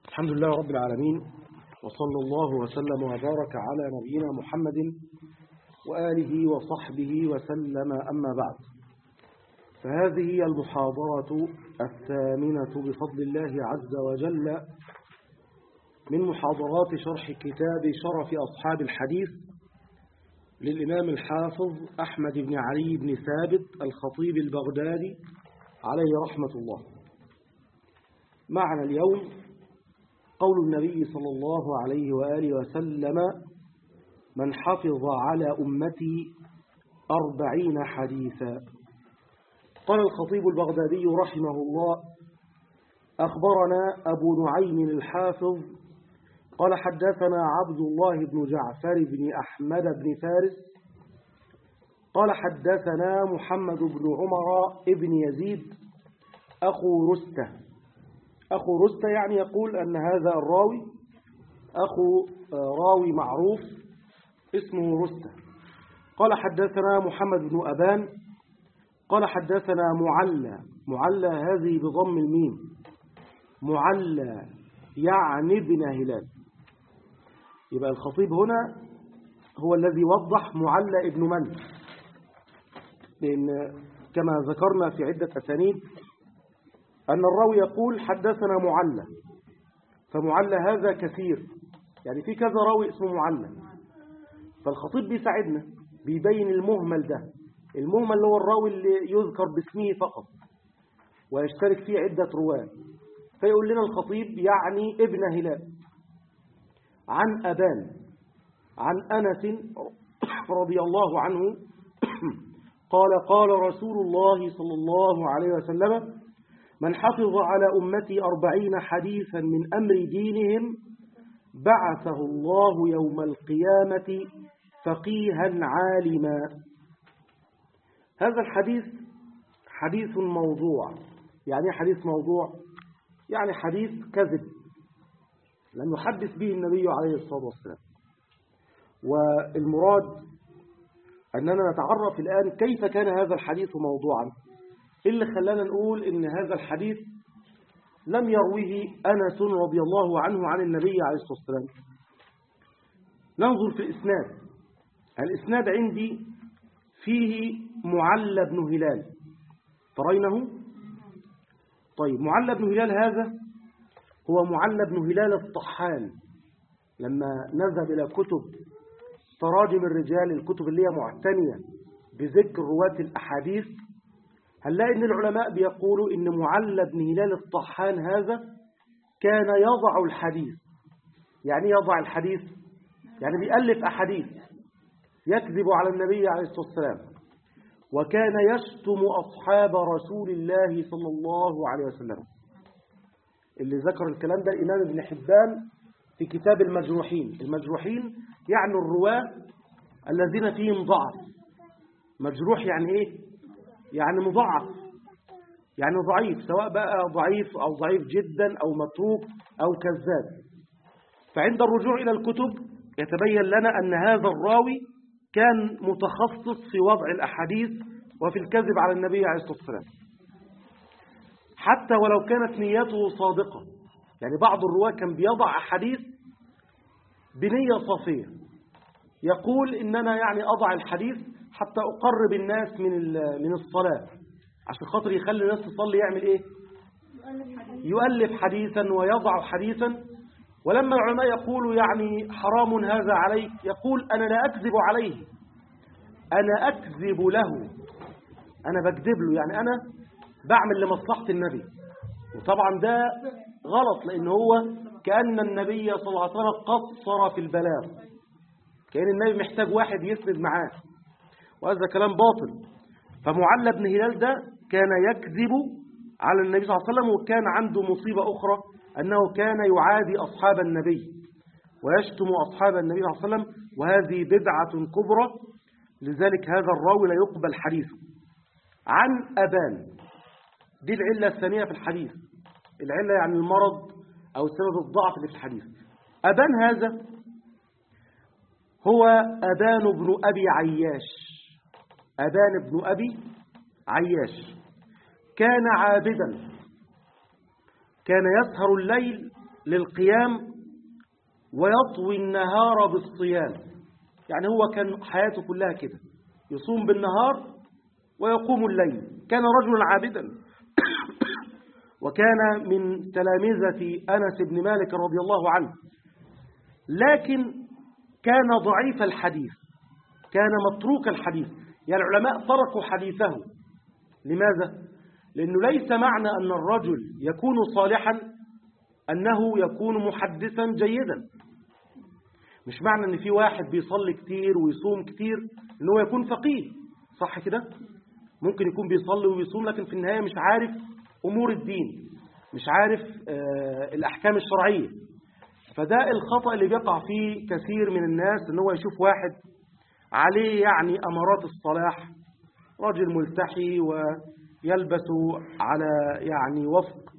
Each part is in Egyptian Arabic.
الحمد لله رب العالمين وصلى الله وسلم وبارك على نبينا محمد وآله وصحبه وسلم أما بعد فهذه هي المحاضرة الثامنة بفضل الله عز وجل من محاضرات شرح كتاب شرف أصحاب الحديث للإمام الحافظ أحمد بن علي بن ثابت الخطيب البغدادي عليه رحمة الله معنا اليوم قول النبي صلى الله عليه وآله وسلم من حفظ على أمتي أربعين حديثا قال الخطيب البغدادي رحمه الله أخبرنا أبو نعيم الحافظ قال حدثنا عبد الله بن جعفر بن أحمد بن فارس قال حدثنا محمد بن عمر بن يزيد أخو رسته أخو رستة يعني يقول أن هذا الراوي أخو راوي معروف اسمه رستة قال حدثنا محمد بن أبان قال حدثنا معلى معلى هذه بضم الميم معلى يعني ابن هلال يبقى الخطيب هنا هو الذي وضح معلى ابن من لأن كما ذكرنا في عدة أسانيد أن الراوي يقول حدثنا معلى فمعلى هذا كثير يعني في كذا راوي اسمه معلى فالخطيب بيساعدنا بيبين المهمل ده المهمل اللي هو الراوي اللي يذكر باسمه فقط ويشترك فيه عدة رواه فيقول لنا الخطيب يعني ابن هلال عن أبان عن أنس رضي الله عنه قال قال رسول الله صلى الله عليه وسلم من حفظ على أمتي أربعين حديثا من أمر دينهم بعثه الله يوم القيامة فقيها عالما هذا الحديث حديث موضوع يعني حديث موضوع يعني حديث كذب لم يحدث به النبي عليه الصلاة والسلام والمراد أننا نتعرف الآن كيف كان هذا الحديث موضوعا اللي خلانا نقول إن هذا الحديث لم يرويه أنس رضي الله عنه عن النبي عليه الصلاة والسلام ننظر في الإسناد الإسناد عندي فيه معلى بن هلال ترينه طيب معلى بن هلال هذا هو معلى بن هلال الطحان لما نذهب إلى كتب تراجم الرجال الكتب اللي هي معتنية بذكر رواة الأحاديث هنلاقي ان العلماء بيقولوا ان معلى بن هلال الطحان هذا كان يضع الحديث يعني يضع الحديث يعني بيألف أحاديث يكذب على النبي عليه الصلاة والسلام وكان يشتم أصحاب رسول الله صلى الله عليه وسلم اللي ذكر الكلام ده الإمام ابن حبان في كتاب المجروحين المجروحين يعني الرواة الذين فيهم ضعف مجروح يعني ايه يعني مضاعف يعني ضعيف سواء بقى ضعيف أو ضعيف جدا أو متروك أو كذاب فعند الرجوع إلى الكتب يتبين لنا أن هذا الراوي كان متخصص في وضع الأحاديث وفي الكذب على النبي عليه الصلاة والسلام حتى ولو كانت نيته صادقة يعني بعض الرواة كان بيضع أحاديث بنية صافية يقول إننا يعني أضع الحديث حتى أقرب الناس من من الصلاة عشان خاطر يخلي الناس تصلي يعمل إيه يؤلف حديثا ويضع حديثا ولما العلماء يقولوا يعني حرام هذا عليك يقول أنا لا أكذب عليه أنا أكذب له أنا بكذب له يعني أنا بعمل لمصلحة النبي وطبعا ده غلط لأن هو كأن النبي صلى الله عليه وسلم قصر في البلاغ كأن النبي محتاج واحد يسند معاه وهذا كلام باطل فمعلى بن هلال ده كان يكذب على النبي صلى الله عليه وسلم وكان عنده مصيبة أخرى أنه كان يعادي أصحاب النبي ويشتم أصحاب النبي صلى الله عليه وسلم وهذه بدعة كبرى لذلك هذا الراوي لا يقبل حديثه عن أبان دي العلة الثانية في الحديث العلة يعني المرض أو سبب الضعف اللي في الحديث أبان هذا هو أبان بن أبي عياش أبان بن أبي عياش كان عابدا كان يسهر الليل للقيام ويطوي النهار بالصيام يعني هو كان حياته كلها كده يصوم بالنهار ويقوم الليل كان رجلا عابدا وكان من تلامذة أنس بن مالك رضي الله عنه لكن كان ضعيف الحديث كان متروك الحديث يعني العلماء تركوا حديثه لماذا؟ لأنه ليس معنى أن الرجل يكون صالحا أنه يكون محدثا جيدا مش معنى أن في واحد بيصلي كتير ويصوم كتير أنه يكون فقيه صح كده؟ ممكن يكون بيصلي ويصوم لكن في النهاية مش عارف أمور الدين مش عارف آه الأحكام الشرعية فده الخطأ اللي بيقع فيه كثير من الناس ان هو يشوف واحد عليه يعني أمارات الصلاح رجل ملتحي ويلبس على يعني وفق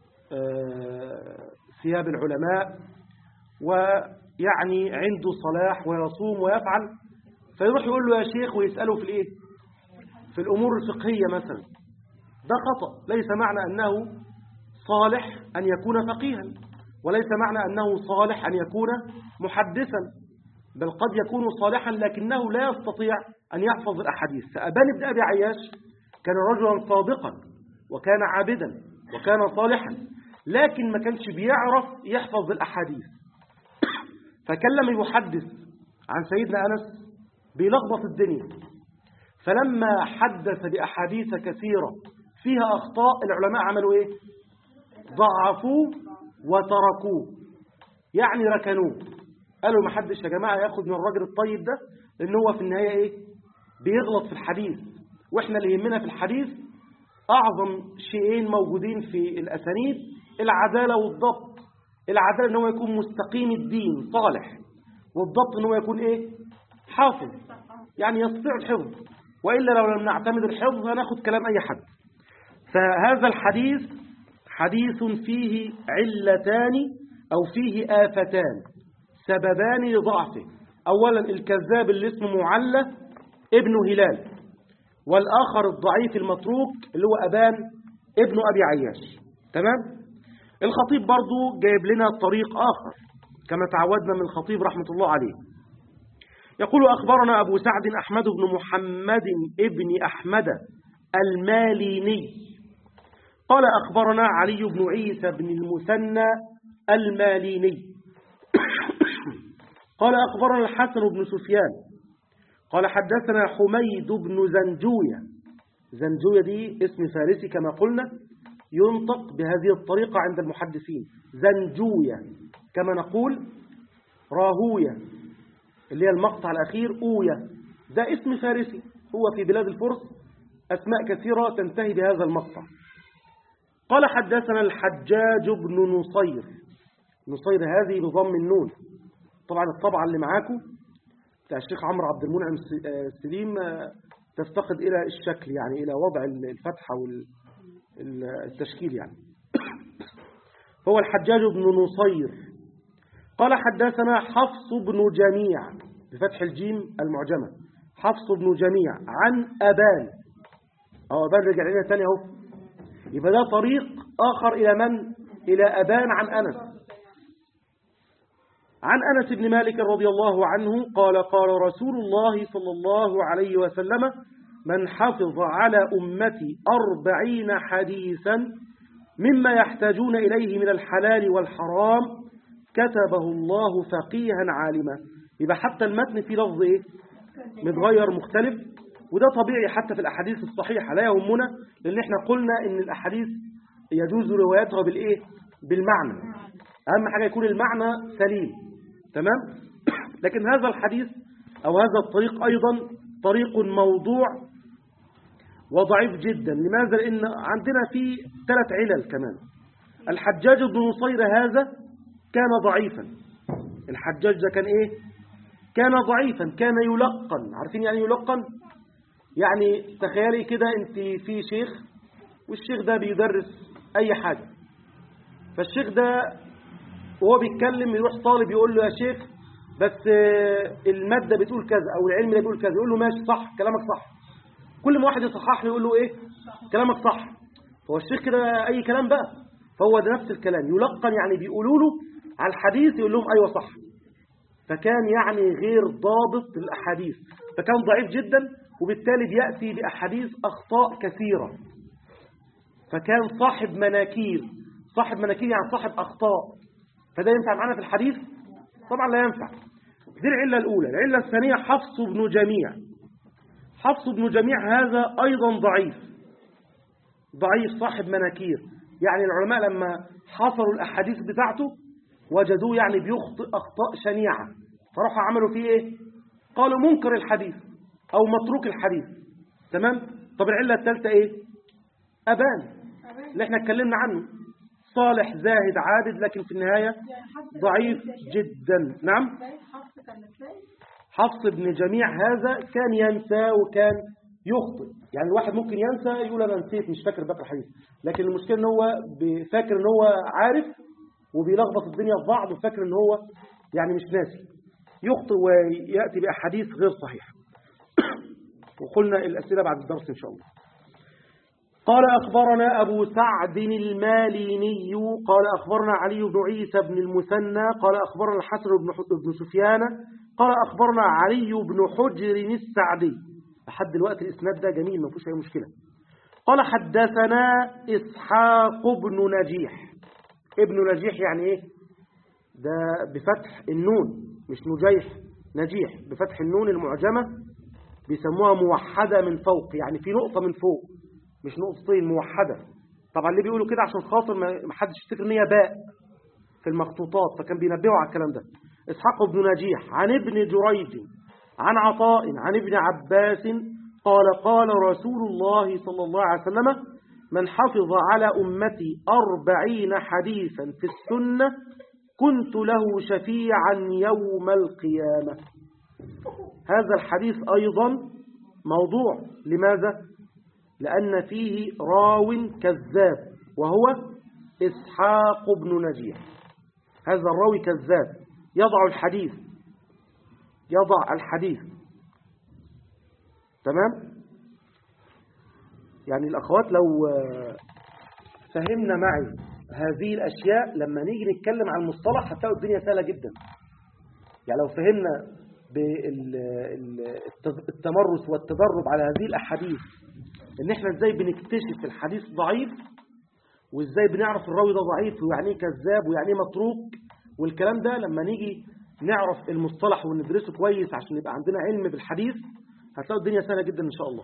آه ثياب العلماء ويعني عنده صلاح ويصوم ويفعل فيروح يقول له يا شيخ ويسأله في الايه في الأمور الفقهية مثلا ده خطأ ليس معنى أنه صالح أن يكون فقيها وليس معنى أنه صالح أن يكون محدثا بل قد يكون صالحا لكنه لا يستطيع أن يحفظ الأحاديث فأبان بن أبي عياش كان رجلا صادقا وكان عابدا وكان صالحا لكن ما كانش بيعرف يحفظ الأحاديث فكان لما يحدث عن سيدنا أنس بيلخبط الدنيا فلما حدث بأحاديث كثيرة فيها أخطاء العلماء عملوا إيه ضعفوه وتركوه يعني ركنوه قالوا ما حدش يا جماعة ياخد من الراجل الطيب ده لأن هو في النهاية إيه بيغلط في الحديث وإحنا اللي يهمنا في الحديث أعظم شيئين موجودين في الأسانيد العدالة والضبط العدالة ان هو يكون مستقيم الدين صالح والضبط ان هو يكون إيه حافظ يعني يستطيع الحفظ وإلا لو لم نعتمد الحفظ هناخد كلام أي حد فهذا الحديث حديث فيه علتان أو فيه آفتان سببان لضعفه أولا الكذاب اللي اسمه معلى ابن هلال والآخر الضعيف المتروك اللي هو أبان ابن أبي عياش تمام الخطيب برضو جايب لنا طريق آخر كما تعودنا من الخطيب رحمة الله عليه يقول أخبرنا أبو سعد أحمد بن محمد ابن أحمد الماليني قال أخبرنا علي بن عيسى بن المثنى الماليني قال أخبرنا الحسن بن سفيان قال حدثنا حميد بن زنجوية زنجوية دي اسم فارسي كما قلنا ينطق بهذه الطريقة عند المحدثين زنجوية كما نقول راهوية اللي هي المقطع الأخير أوية ده اسم فارسي هو في بلاد الفرس أسماء كثيرة تنتهي بهذا المقطع قال حدثنا الحجاج بن نصير نصير هذه بضم النون طبعا الطبعة اللي معاكم بتاع الشيخ عمرو عبد المنعم السليم تفتقد إلى الشكل يعني إلى وضع الفتحة والتشكيل يعني هو الحجاج بن نصير قال حدثنا حفص بن جميع بفتح الجيم المعجمة حفص بن جميع عن أبان أو أبان رجع لنا تاني أهو يبقى ده طريق آخر إلى من؟ إلى أبان عن أنس عن أنس بن مالك رضي الله عنه قال قال رسول الله صلى الله عليه وسلم من حفظ على أمتي أربعين حديثا مما يحتاجون إليه من الحلال والحرام كتبه الله فقيها عالما يبقى حتى المتن فيه لفظ إيه؟ متغير مختلف وده طبيعي حتى في الأحاديث الصحيحة لا يهمنا لأن احنا قلنا إن الأحاديث يجوز روايتها بالإيه؟ بالمعنى أهم حاجة يكون المعنى سليم تمام؟ لكن هذا الحديث أو هذا الطريق أيضا طريق موضوع وضعيف جدا لماذا؟ لأن عندنا فيه ثلاث علل كمان الحجاج بن نصير هذا كان ضعيفا الحجاج ده كان إيه؟ كان ضعيفا كان يلقن عارفين يعني يلقن؟ يعني تخيلي كده انت في شيخ والشيخ ده بيدرس اي حاجة فالشيخ ده وهو بيتكلم يروح طالب يقول له يا شيخ بس المادة بتقول كذا او العلم ده بيقول كذا يقول له ماشي صح كلامك صح كل ما واحد يصحح له يقول له ايه كلامك صح هو الشيخ كده اي كلام بقى فهو ده نفس الكلام يلقن يعني بيقولوا له على الحديث يقول لهم أيوة صح فكان يعني غير ضابط الأحاديث فكان ضعيف جدا وبالتالي بيأتي بأحاديث أخطاء كثيرة فكان صاحب مناكير صاحب مناكير يعني صاحب أخطاء فده ينفع معنا في الحديث طبعا لا ينفع دي العلة الأولى العلة الثانية حفص بن جميع حفص بن جميع هذا أيضا ضعيف ضعيف صاحب مناكير يعني العلماء لما حصروا الأحاديث بتاعته وجدوه يعني بيخطئ أخطاء شنيعة فراحوا عملوا فيه إيه قالوا منكر الحديث أو متروك الحديث تمام طب العلة الثالثة إيه أبان اللي احنا اتكلمنا عنه صالح زاهد عابد لكن في النهاية ضعيف جدا نعم حفص بن جميع هذا كان ينسى وكان يخطئ يعني الواحد ممكن ينسى يقول أنا نسيت مش فاكر باقي الحديث لكن المشكلة ان هو فاكر ان هو عارف وبيلخبط الدنيا في بعض وفاكر ان هو يعني مش ناسي يخطئ ويأتي بأحاديث غير صحيحة وقلنا الأسئلة بعد الدرس إن شاء الله قال أخبرنا أبو سعد الماليني قال أخبرنا علي بن عيسى بن المثنى قال أخبرنا الحسن بن سفيان قال أخبرنا علي بن حجر السعدي لحد الوقت الإسناد ده جميل ما فيهوش أي مشكلة قال حدثنا إسحاق بن نجيح ابن نجيح يعني إيه ده بفتح النون مش نجيح نجيح بفتح النون المعجمة بيسموها موحدة من فوق يعني في نقطة من فوق مش نقطتين موحدة طبعا اللي بيقولوا كده عشان خاطر ما حدش يفتكر ان هي باء في المخطوطات فكان بينبهوا على الكلام ده اسحاق بن نجيح عن ابن جريج عن عطاء عن ابن عباس قال قال رسول الله صلى الله عليه وسلم من حفظ على أمتي أربعين حديثا في السنة كنت له شفيعا يوم القيامة هذا الحديث أيضا موضوع لماذا؟ لأن فيه راو كذاب وهو إسحاق بن نجيح هذا الراوي كذاب يضع الحديث يضع الحديث تمام يعني الأخوات لو فهمنا معي هذه الأشياء لما نيجي نتكلم عن المصطلح هتلاقوا الدنيا سهلة جدا يعني لو فهمنا بالتمرس والتدرب على هذه الأحاديث ان احنا ازاي بنكتشف الحديث ضعيف وازاي بنعرف الراوي ده ضعيف ويعني ايه كذاب ويعني ايه متروك والكلام ده لما نيجي نعرف المصطلح وندرسه كويس عشان يبقى عندنا علم بالحديث هتلاقوا الدنيا سهله جدا ان شاء الله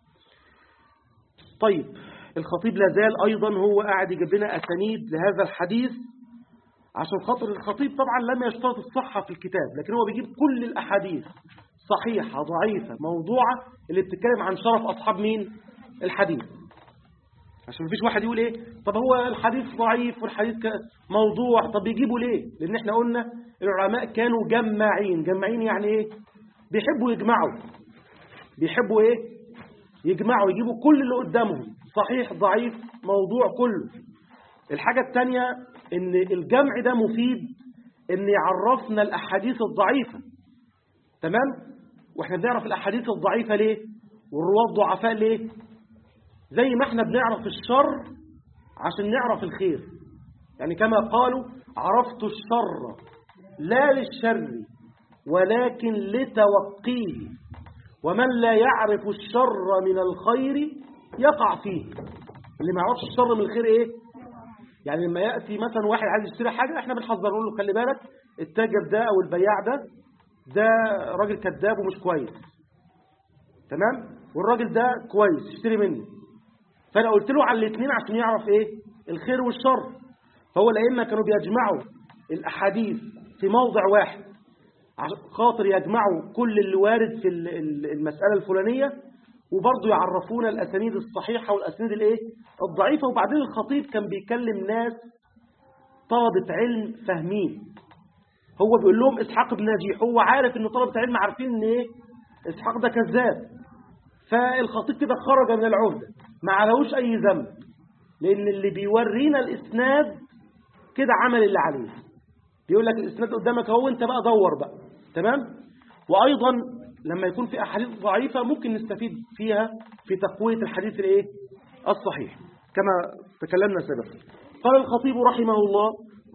طيب الخطيب لازال ايضا هو قاعد يجيب لنا اسانيد لهذا الحديث عشان خاطر الخطيب طبعا لم يشترط الصحه في الكتاب لكن هو بيجيب كل الاحاديث صحيحه ضعيفه موضوعه اللي بتتكلم عن شرف اصحاب مين الحديث عشان مفيش واحد يقول ايه طب هو الحديث ضعيف والحديث موضوع طب يجيبوا ليه لان احنا قلنا العلماء كانوا جماعين جماعين يعني ايه بيحبوا يجمعوا بيحبوا ايه يجمعوا يجيبوا كل اللي قدامهم صحيح ضعيف موضوع كله الحاجة الثانية ان الجمع ده مفيد ان يعرفنا الاحاديث الضعيفة تمام واحنا بنعرف الاحاديث الضعيفة ليه والرواه الضعفاء ليه زي ما احنا بنعرف الشر عشان نعرف الخير يعني كما قالوا عرفت الشر لا للشر ولكن لتوقيه ومن لا يعرف الشر من الخير يقع فيه اللي ما يعرفش الشر من الخير ايه يعني لما يأتي مثلا واحد عايز يشتري حاجة احنا بنحذر له خلي بالك التاجر ده او البياع ده ده راجل كذاب ومش كويس تمام والراجل ده كويس اشتري مني فانا قلت له على الاثنين عشان يعرف ايه الخير والشر فهو الائمه كانوا بيجمعوا الاحاديث في موضع واحد عشان خاطر يجمعوا كل اللي وارد في المساله الفلانيه وبرضه يعرفونا الاسانيد الصحيحه والاسانيد الايه الضعيفه وبعدين الخطيب كان بيكلم ناس طلبه علم فاهمين هو بيقول لهم اسحاق بن نجيح هو عارف ان طلبه العلم عارفين ان ايه اسحاق ده كذاب فالخطيب كده خرج من العهده ما عليهوش اي ذنب لان اللي بيورينا الاسناد كده عمل اللي عليه بيقول لك الاسناد قدامك اهو انت بقى دور بقى تمام وايضا لما يكون في احاديث ضعيفه ممكن نستفيد فيها في تقويه الحديث الايه الصحيح كما تكلمنا سابقا قال الخطيب رحمه الله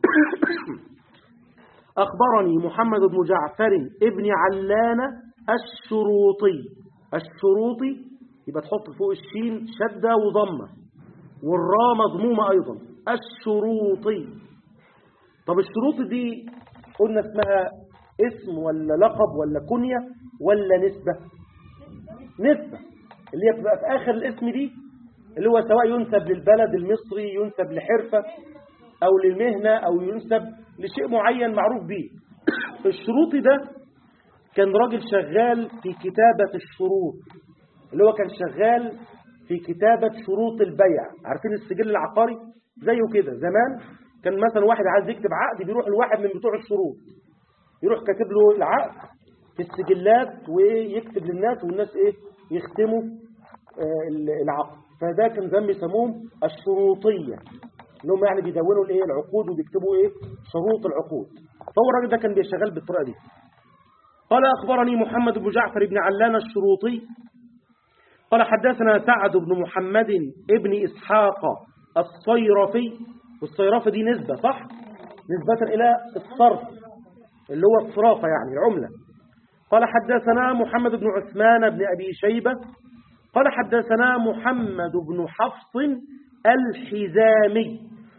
أخبرني محمد بن جعفر ابن علان الشروطي الشروطي يبقى تحط فوق الشين شدة وضمة والراء مضمومة أيضا الشروطي طب الشروط دي قلنا اسمها اسم ولا لقب ولا كنية ولا نسبة نسبة اللي هي بتبقى في آخر الاسم دي اللي هو سواء ينسب للبلد المصري ينسب لحرفة أو للمهنة أو ينسب لشيء معين معروف به الشروط ده كان راجل شغال في كتابة الشروط اللي هو كان شغال في كتابة شروط البيع عارفين السجل العقاري زيه كده زمان كان مثلا واحد عايز يكتب عقد بيروح لواحد من بتوع الشروط يروح كاتب له العقد في السجلات ويكتب للناس والناس ايه يختموا آه العقد فده كان زمان بيسموهم الشروطية اللي هم يعني بيدونوا الايه العقود وبيكتبوا ايه شروط العقود فهو الراجل ده كان بيشتغل بالطريقة دي قال أخبرني محمد بن جعفر بن علان الشروطي قال حدثنا سعد بن محمد ابن إسحاق الصيرفي والصيرفة دي نسبة صح؟ نسبة إلى الصرف اللي هو الصرافة يعني العملة قال حدثنا محمد بن عثمان بن أبي شيبة قال حدثنا محمد بن حفص الحزامي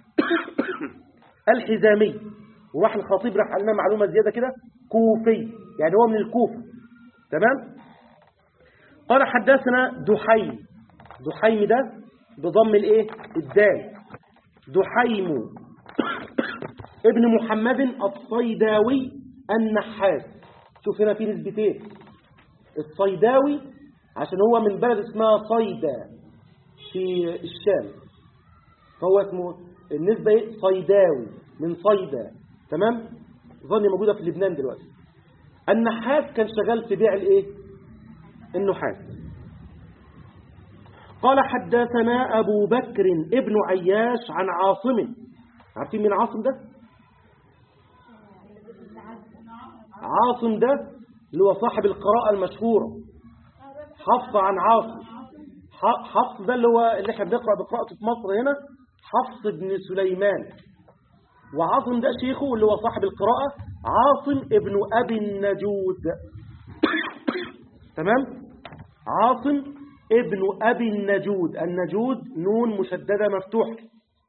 الحزامي وراح الخطيب راح قال معلومة زيادة كده كوفي يعني هو من الكوفة تمام قال حدثنا دحيم دحيم ده بضم الايه الدال دحيم ابن محمد الصيداوي النحاس شوف هنا في نسبتين الصيداوي عشان هو من بلد اسمها صيدا في الشام فهو اسمه النسبة ايه صيداوي من صيدا تمام ظني موجودة في لبنان دلوقتي النحاس كان شغال في بيع الايه النحاس قال حدثنا أبو بكر ابن عياش عن عاصم عارفين مين عاصم ده عاصم ده اللي هو صاحب القراءة المشهورة حفص عن عاصم حفص ده اللي هو اللي احنا بنقرأ بقراءته في مصر هنا حفص بن سليمان وعاصم ده شيخه اللي هو صاحب القراءة عاصم ابن أبي النجود تمام عاصم ابن أبي النجود النجود نون مشددة مفتوحة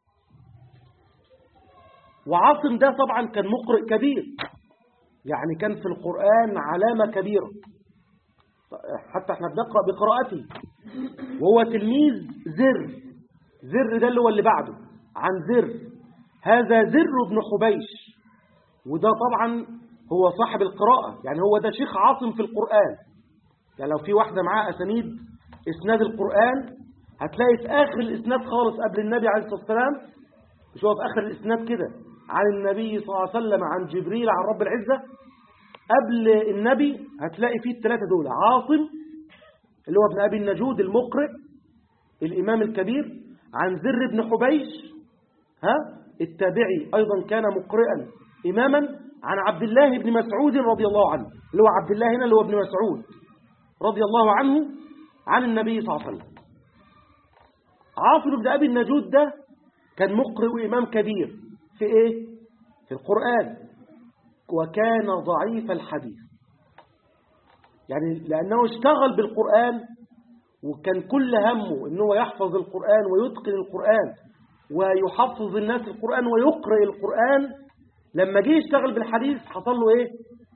وعاصم ده طبعا كان مقرئ كبير يعني كان في القرآن علامة كبيرة حتى احنا بنقرأ بقراءته وهو تلميذ زر زر ده اللي هو اللي بعده عن زر هذا زر بن حبيش وده طبعا هو صاحب القراءة يعني هو ده شيخ عاصم في القرآن يعني لو في واحدة معاه أسانيد إسناد القرآن هتلاقي في آخر الإسناد خالص قبل النبي عليه الصلاة والسلام مش هو في آخر الإسناد كده عن النبي صلى الله عليه وسلم عن جبريل عن رب العزة قبل النبي هتلاقي فيه الثلاثة دول عاصم اللي هو ابن أبي النجود المقرئ الإمام الكبير عن زر بن حبيش ها التابعي أيضا كان مقرئا إماما عن عبد الله بن مسعود رضي الله عنه اللي هو عبد الله هنا اللي هو ابن مسعود رضي الله عنه عن النبي صلى الله عليه وسلم عاصم بن أبي النجود ده كان مقرئ وإمام كبير في إيه؟ في القرآن وكان ضعيف الحديث يعني لأنه اشتغل بالقرآن وكان كل همه أنه يحفظ القرآن ويتقن القرآن ويحفظ الناس القرآن ويقرأ القرآن لما جه يشتغل بالحديث حصل له إيه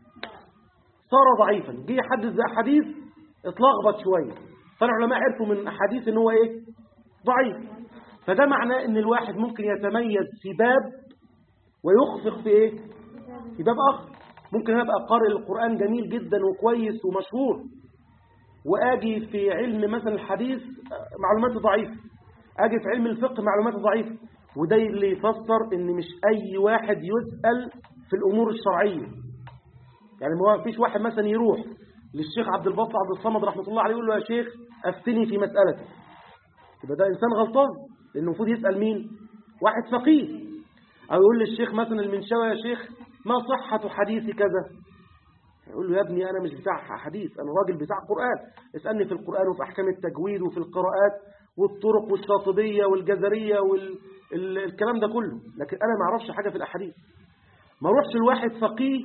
صار ضعيفا جه يحدث حديث اتلخبط شوية فالعلماء عرفوا من أحاديث أنه هو إيه ضعيف فده معناه أن الواحد ممكن يتميز في باب ويخفق في إيه في باب آخر ممكن أبقى قارئ القرآن جميل جدا وكويس ومشهور وآجي في علم مثلا الحديث معلوماته ضعيفة آجي في علم الفقه معلوماته ضعيفة وده اللي يفسر ان مش أي واحد يسأل في الأمور الشرعية يعني ما فيش واحد مثلا يروح للشيخ عبد الباسط عبد الصمد رحمة الله عليه يقول له يا شيخ أفتني في مسألتك يبقى ده إنسان غلطان لأنه المفروض يسأل مين واحد فقيه أو يقول للشيخ مثلا المنشاوي يا شيخ ما صحة حديث كذا يقول له يا ابني أنا مش بتاع حديث أنا راجل بتاع قرآن اسألني في القرآن وفي أحكام التجويد وفي القراءات والطرق والشاطبية والجزرية وال... ال- الكلام ده كله لكن أنا ما أعرفش حاجة في الأحاديث ما أروحش الواحد فقيه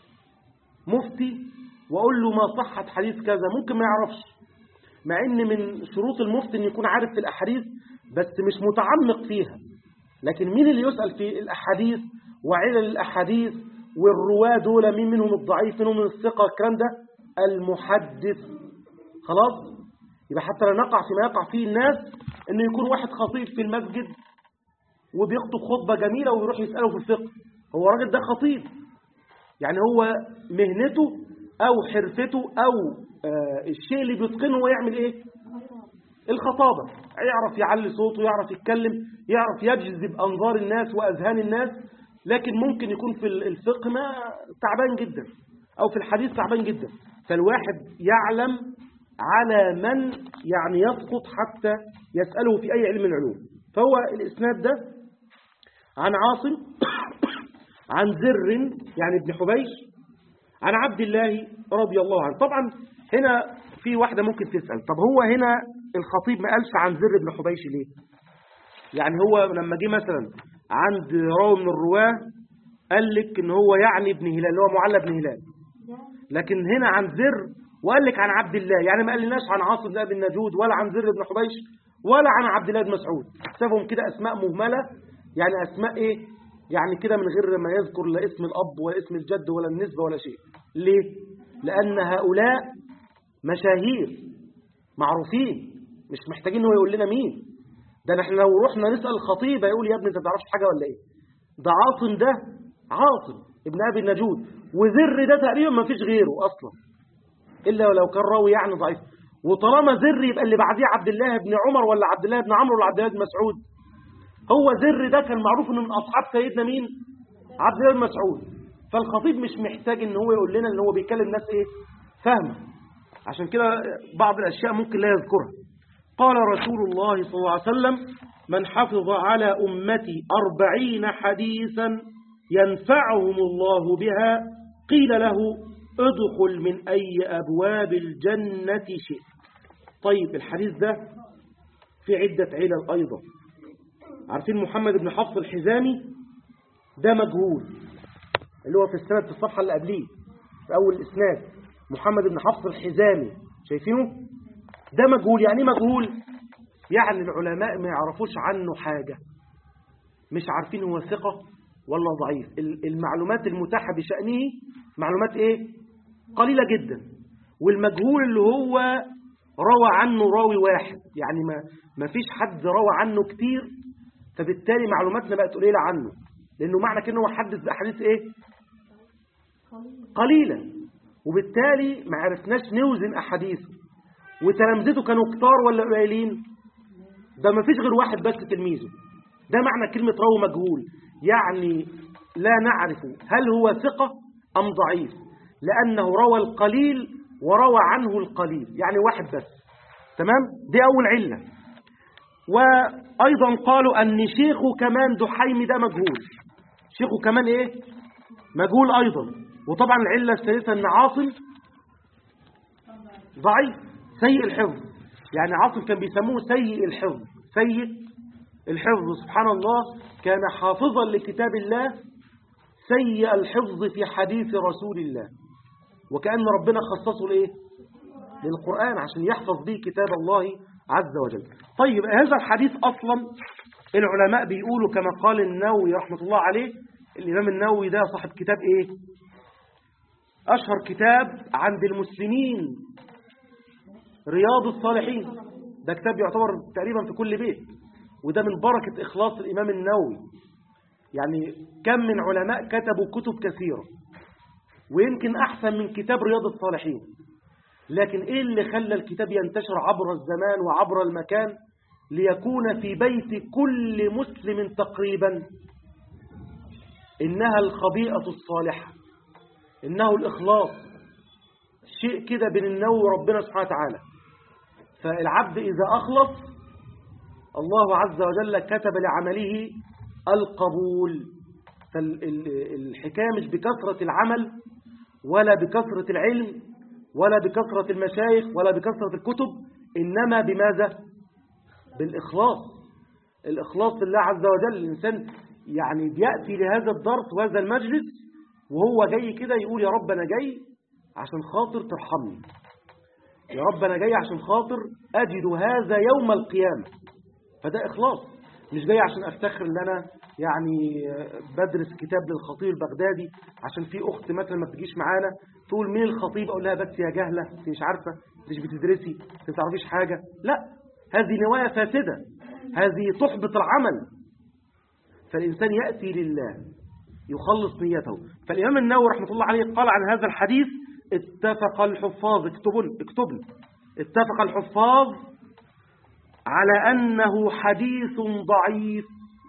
مفتي وأقول له ما صحة حديث كذا ممكن ما يعرفش مع ان من شروط المفتي ان يكون عارف في الاحاديث بس مش متعمق فيها لكن مين اللي يسأل في الاحاديث وعلل الاحاديث والرواه دول مين منهم الضعيف منهم الثقة الكلام ده المحدث خلاص يبقى حتى لا نقع فيما يقع فيه الناس انه يكون واحد خطيب في المسجد وبيخطب خطبة جميلة ويروح يسأله في الفقه هو الراجل ده خطيب يعني هو مهنته أو حرفته أو آه الشيء اللي بيتقنه هو يعمل إيه الخطابة يعرف يعلي صوته يعرف يتكلم يعرف يجذب أنظار الناس وأذهان الناس لكن ممكن يكون في الفقه ما تعبان جدا أو في الحديث تعبان جدا فالواحد يعلم على من يعني يسقط حتى يسأله في أي علم من العلوم فهو الإسناد ده عن عاصم عن زر يعني ابن حبيش عن عبد الله رضي الله عنه طبعا هنا في واحدة ممكن تسأل طب هو هنا الخطيب ما قالش عن زر بن حبيش ليه يعني هو لما جه مثلا عند راوي من الرواه قال لك ان هو يعني ابن هلال اللي هو معلى بن هلال لكن هنا عن زر وقال لك عن عبد الله يعني ما قالناش عن عاصم بن ابي النجود ولا عن زر بن حبيش ولا عن عبد الله بن مسعود سابهم كده اسماء مهمله يعني اسماء ايه يعني كده من غير ما يذكر لا اسم الاب ولا اسم الجد ولا النسبه ولا شيء ليه لان هؤلاء مشاهير معروفين مش محتاجين هو يقول لنا مين ده نحن لو رحنا نسال الخطيب هيقول يا ابني انت ما تعرفش حاجه ولا ايه ده عاصم ده عاصم ابن ابي النجود وذر ده تقريبا ما فيش غيره اصلا الا ولو كان راوي يعني ضعيف وطالما زر يبقى اللي بعديه عبد الله بن عمر ولا عبد الله بن عمرو ولا عبد الله بن مسعود هو زر ده كان معروف انه من اصحاب سيدنا مين عبد الله بن مسعود فالخطيب مش محتاج ان هو يقول لنا ان هو بيكلم ناس ايه فاهمه عشان كده بعض الاشياء ممكن لا يذكرها قال رسول الله صلى الله عليه وسلم من حفظ على امتي أربعين حديثا ينفعهم الله بها قيل له ادخل من أي أبواب الجنة شئت طيب الحديث ده في عدة علل أيضا عارفين محمد بن حفص الحزامي ده مجهول اللي هو في السند في الصفحة اللي قبليه في أول الإسناد محمد بن حفص الحزامي شايفينه ده مجهول يعني ايه مجهول يعني العلماء ما يعرفوش عنه حاجة مش عارفين هو ثقة ولا ضعيف المعلومات المتاحة بشأنه معلومات ايه قليلة جدا والمجهول اللي هو روى عنه راوي واحد يعني ما ما فيش حد روى عنه كتير فبالتالي معلوماتنا بقت قليلة عنه لأنه معنى كأنه هو حدث بأحاديث ايه قليلة وبالتالي ما عرفناش نوزن أحاديثه وتلامذته كانوا كتار ولا قليلين ده ما فيش غير واحد بس تلميذه ده معنى كلمة راوي مجهول يعني لا نعرف هل هو ثقة أم ضعيف لأنه روى القليل وروى عنه القليل يعني واحد بس تمام دي أول علة وأيضا قالوا أن شيخه كمان دحيم ده مجهول شيخه كمان إيه مجهول أيضا وطبعا العلة الثالثة أن عاصم ضعيف سيء الحفظ يعني عاصم كان بيسموه سيء الحفظ سيء الحفظ سبحان الله كان حافظا لكتاب الله سيء الحفظ في حديث رسول الله وكأن ربنا خصصه لإيه للقرآن عشان يحفظ به كتاب الله عز وجل طيب هذا الحديث أصلا العلماء بيقولوا كما قال النووي رحمة الله عليه الإمام النووي ده صاحب كتاب إيه أشهر كتاب عند المسلمين رياض الصالحين ده كتاب يعتبر تقريبا في كل بيت وده من بركة إخلاص الإمام النووي يعني كم من علماء كتبوا كتب كثيرة ويمكن أحسن من كتاب رياض الصالحين لكن إيه اللي خلى الكتاب ينتشر عبر الزمان وعبر المكان ليكون في بيت كل مسلم تقريبا إنها الخبيئة الصالحة إنه الإخلاص شيء كده بين النووي وربنا سبحانه وتعالى فالعبد إذا أخلص الله عز وجل كتب لعمله القبول فالحكاية مش بكثرة العمل ولا بكثرة العلم ولا بكثرة المشايخ ولا بكثرة الكتب إنما بماذا؟ بالإخلاص الإخلاص لله عز وجل الإنسان يعني بيأتي لهذا الدرس وهذا المجلس وهو جاي كده يقول يا رب أنا جاي عشان خاطر ترحمني يا رب أنا جاي عشان خاطر أجد هذا يوم القيامة فده إخلاص مش جاي عشان أفتخر إن أنا يعني بدرس كتاب للخطيب البغدادي عشان في أخت مثلا ما بتجيش معانا تقول مين الخطيب أقول لها بس يا جهلة انت مش عارفة مش بتدرسي انت ما تعرفيش حاجة لا هذه نوايا فاسدة هذه تحبط العمل فالإنسان يأتي لله يخلص نيته فالإمام النووي رحمة الله عليه قال عن هذا الحديث اتفق الحفاظ اكتبن اكتبن اتفق الحفاظ على أنه حديث ضعيف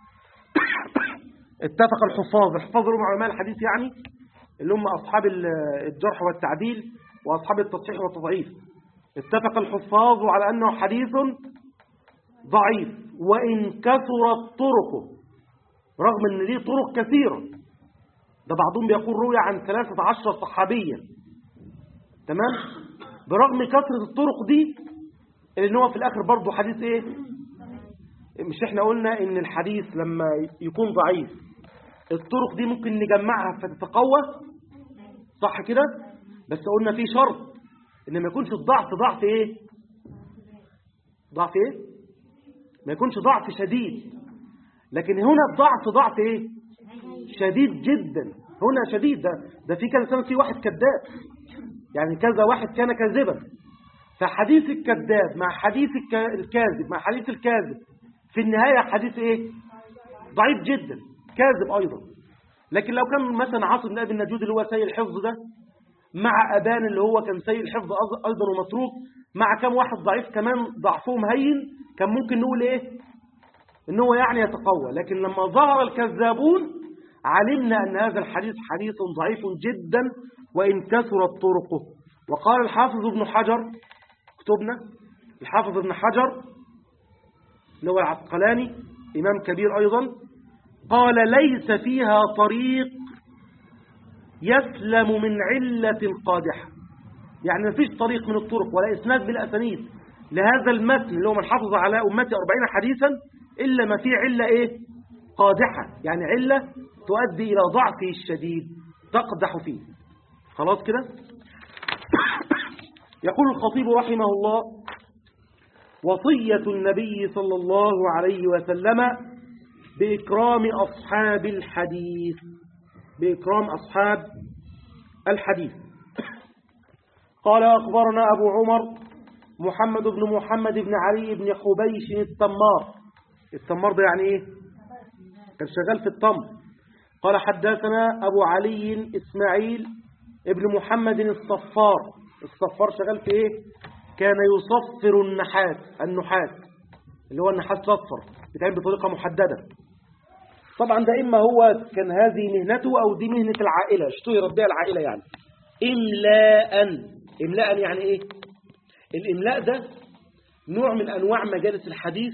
اتفق الحفاظ الحفاظ هم علماء الحديث يعني اللي هم أصحاب الجرح والتعديل وأصحاب التصحيح والتضعيف اتفق الحفاظ على أنه حديث ضعيف وإن كثرت طرقه رغم أن ليه طرق كثيرة ده بعضهم بيقول روي عن 13 صحابيا تمام برغم كثرة الطرق دي ان هو في الآخر برضه حديث إيه مش احنا قلنا ان الحديث لما يكون ضعيف الطرق دي ممكن نجمعها فتتقوى صح كده بس قلنا في شرط ان ما يكونش الضعف ضعف ايه ضعف ايه ما يكونش ضعف شديد لكن هنا الضعف ضعف ايه شديد جدا هنا شديد ده, ده في كذا سنة في واحد كذاب يعني كذا واحد كان كاذبا فحديث الكذاب مع حديث الكاذب مع حديث الكاذب في النهاية حديث ايه ضعيف جدا كاذب ايضا لكن لو كان مثلا عاصم بن ابي النجود اللي هو سيء الحفظ ده مع ابان اللي هو كان سيء الحفظ ايضا ومتروك مع كم واحد ضعيف كمان ضعفهم هين كان ممكن نقول ايه ان هو يعني يتقوى لكن لما ظهر الكذابون علمنا ان هذا الحديث حديث ضعيف جدا وان كثرت طرقه وقال الحافظ ابن حجر كتبنا الحافظ ابن حجر اللي هو العسقلاني إمام كبير أيضا قال ليس فيها طريق يسلم من علة قادحة يعني ما فيش طريق من الطرق ولا إسناد بالأسانيد لهذا المتن اللي هو من حفظ على أمتي أربعين حديثا إلا ما فيه علة إيه قادحة يعني علة تؤدي إلى ضعفه الشديد تقدح فيه خلاص كده يقول الخطيب رحمه الله وصية النبي صلى الله عليه وسلم بإكرام أصحاب الحديث بإكرام أصحاب الحديث قال أخبرنا أبو عمر محمد بن محمد بن علي بن حبيش التمار التمار ده يعني إيه كان شغال في التمر قال حدثنا أبو علي إسماعيل ابن محمد الصفار الصفار شغال في إيه كان يصفر النحاس النحاس اللي هو النحاس صفر بيتعمل بطريقة محددة طبعا ده إما هو كان هذه مهنته أو دي مهنة العائلة اشتهرت بها العائلة يعني إملاء إملاء يعني إيه الإملاء ده نوع من أنواع مجالس الحديث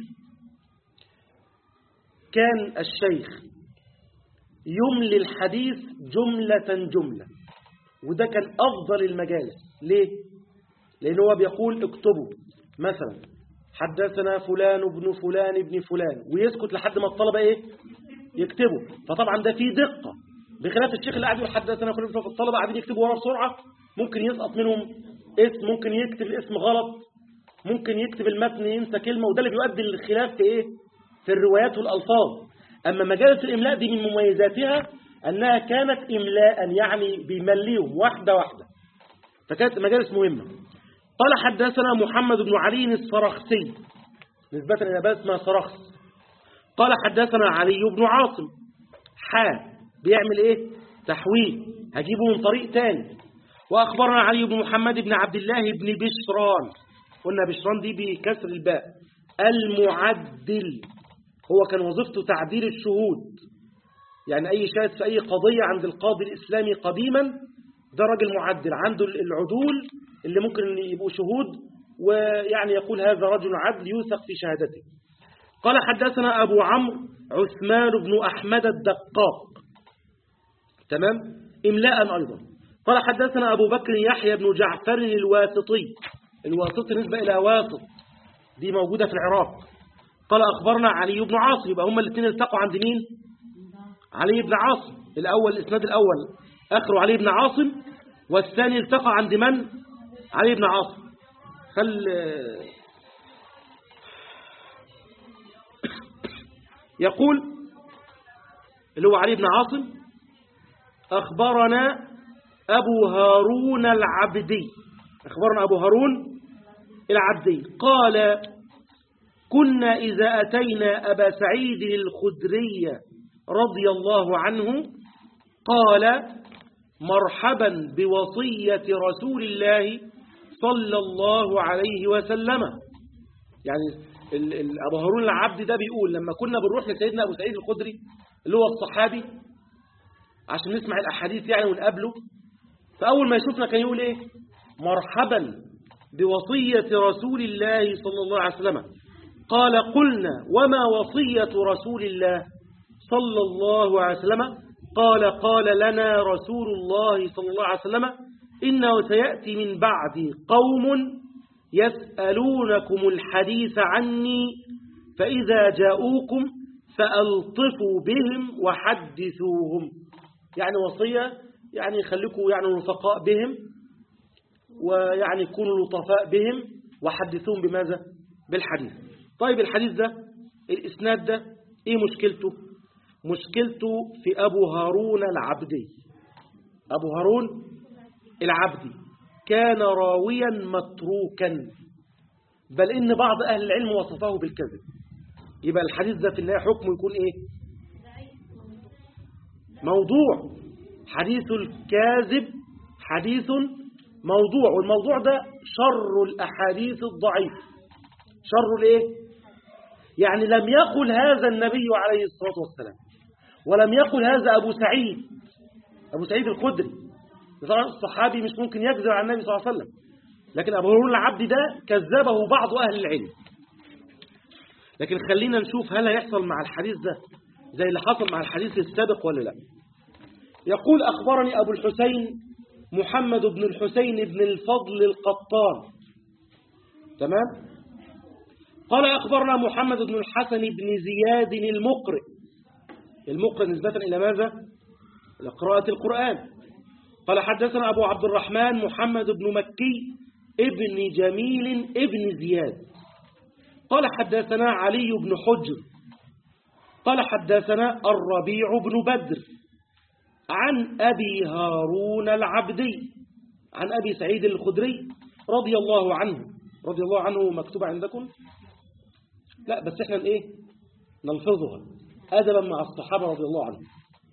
كان الشيخ يملي الحديث جملة جملة وده كان أفضل المجالس ليه؟ لأن هو بيقول اكتبوا مثلا حدثنا فلان ابن فلان ابن فلان ويسكت لحد ما الطلبة ايه يكتبوا فطبعا ده فيه دقة بخلاف الشيخ اللي قاعد يقول حدثنا فلان ابن الطلبة قاعدين يكتبوا ورا بسرعة ممكن يسقط منهم اسم ممكن يكتب الاسم غلط ممكن يكتب المتن ينسى كلمة وده اللي بيؤدي للخلاف في ايه في الروايات والألفاظ أما مجالس الإملاء دي من مميزاتها أنها كانت إملاء يعني بيمليهم واحدة واحدة فكانت مجالس مهمة قال حدثنا محمد بن علي الصرخسي نسبة إلى بلد اسمها صرخس قال حدثنا علي بن عاصم حا بيعمل ايه تحويل هجيبه من طريق تاني وأخبرنا علي بن محمد بن عبد الله بن بشران قلنا بشران دي بكسر الباء المعدل هو كان وظيفته تعديل الشهود يعني أي شاهد في أي قضية عند القاضي الإسلامي قديما ده راجل معدل عنده العدول اللي ممكن يبقوا شهود ويعني يقول هذا رجل عدل يوثق في شهادته قال حدثنا أبو عمرو عثمان بن أحمد الدقاق تمام إملاء أيضا قال حدثنا أبو بكر يحيى بن جعفر الواسطي الواسطي نسبة إلى واسط دي موجودة في العراق قال أخبرنا علي بن عاصم يبقى هما الاثنين التقوا عند مين علي بن عاصم الأول الإسناد الأول آخره علي بن عاصم والثاني التقى عند من علي بن عاصم خل يقول اللي هو علي بن عاصم أخبرنا أبو هارون العبدي أخبرنا أبو هارون العبدي قال كنا إذا أتينا أبا سعيد الخدري رضي الله عنه قال مرحبا بوصية رسول الله صلى الله عليه وسلم يعني ال- ال- أبو هارون العبد ده بيقول لما كنا بنروح لسيدنا أبو سعيد الخدري اللي هو الصحابي عشان نسمع الأحاديث يعني ونقابله فأول ما يشوفنا كان يقول إيه مرحبا بوصية رسول الله صلى الله عليه وسلم قال قلنا وما وصية رسول الله صلى الله عليه وسلم قال قال لنا رسول الله صلى الله عليه وسلم إنه سيأتي من بعدي قوم يسألونكم الحديث عني فإذا جاءوكم فألطفوا بهم وحدثوهم يعني وصية يعني خليكم يعني رفقاء بهم ويعني كونوا لطفاء بهم وحدثوهم بماذا بالحديث طيب الحديث ده الإسناد ده إيه مشكلته مشكلته في أبو هارون العبدي أبو هارون العبدي كان راويا متروكا بل إن بعض أهل العلم وصفه بالكذب يبقى الحديث ده في النهاية حكمه يكون إيه موضوع حديث الكاذب حديث موضوع والموضوع ده شر الأحاديث الضعيف شر الايه يعني لم يقل هذا النبي عليه الصلاة والسلام ولم يقل هذا أبو سعيد أبو سعيد الخدري طبعا الصحابي مش ممكن يكذب عن النبي صلى الله عليه وسلم لكن أبو هرون العبد ده كذبه بعض أهل العلم لكن خلينا نشوف هل هيحصل مع الحديث ده زي اللي حصل مع الحديث السابق ولا لا يقول أخبرني أبو الحسين محمد بن الحسين بن الفضل القطان تمام قال أخبرنا محمد بن الحسن بن زياد المقرئ المقرئ نسبة إلى ماذا؟ إلى قراءة القرآن قال حدثنا أبو عبد الرحمن محمد بن مكي ابن جميل ابن زياد قال حدثنا علي بن حجر قال حدثنا الربيع بن بدر عن أبي هارون العبدي عن أبي سعيد الخدري رضي الله عنه رضي الله عنه مكتوب عندكم لا بس احنا ايه نلفظها أدبا مع الصحابة رضي الله عنهم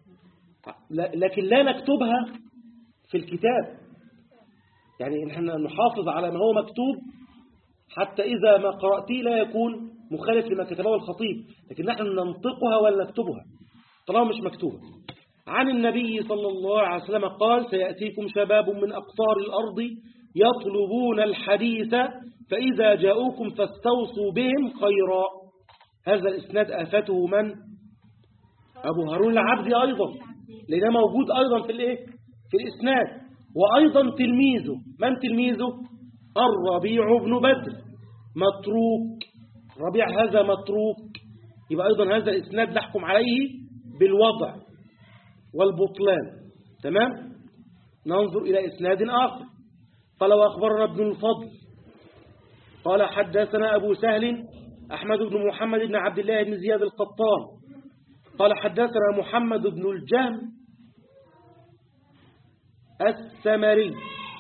لكن لا نكتبها في الكتاب يعني احنا نحافظ على ما هو مكتوب حتى إذا ما قرأتيه لا يكون مخالف لما كتبه الخطيب لكن نحن ننطقها ولا نكتبها طالما مش مكتوبة عن النبي صلى الله عليه وسلم قال سيأتيكم شباب من أقطار الأرض يطلبون الحديث فإذا جاءوكم فاستوصوا بهم خيرا هذا الإسناد آفته من؟ أبو هارون العبدي أيضا لأنه موجود أيضا في الإيه؟ في الإسناد وأيضا تلميذه من تلميذه؟ الربيع بن بدر متروك ربيع هذا متروك يبقى أيضا هذا الإسناد نحكم عليه بالوضع والبطلان تمام ننظر إلى إسناد آخر قال وأخبرنا ابن الفضل قال حدثنا أبو سهل أحمد بن محمد بن عبد الله بن زياد القطان قال حدثنا محمد بن الجهم السمري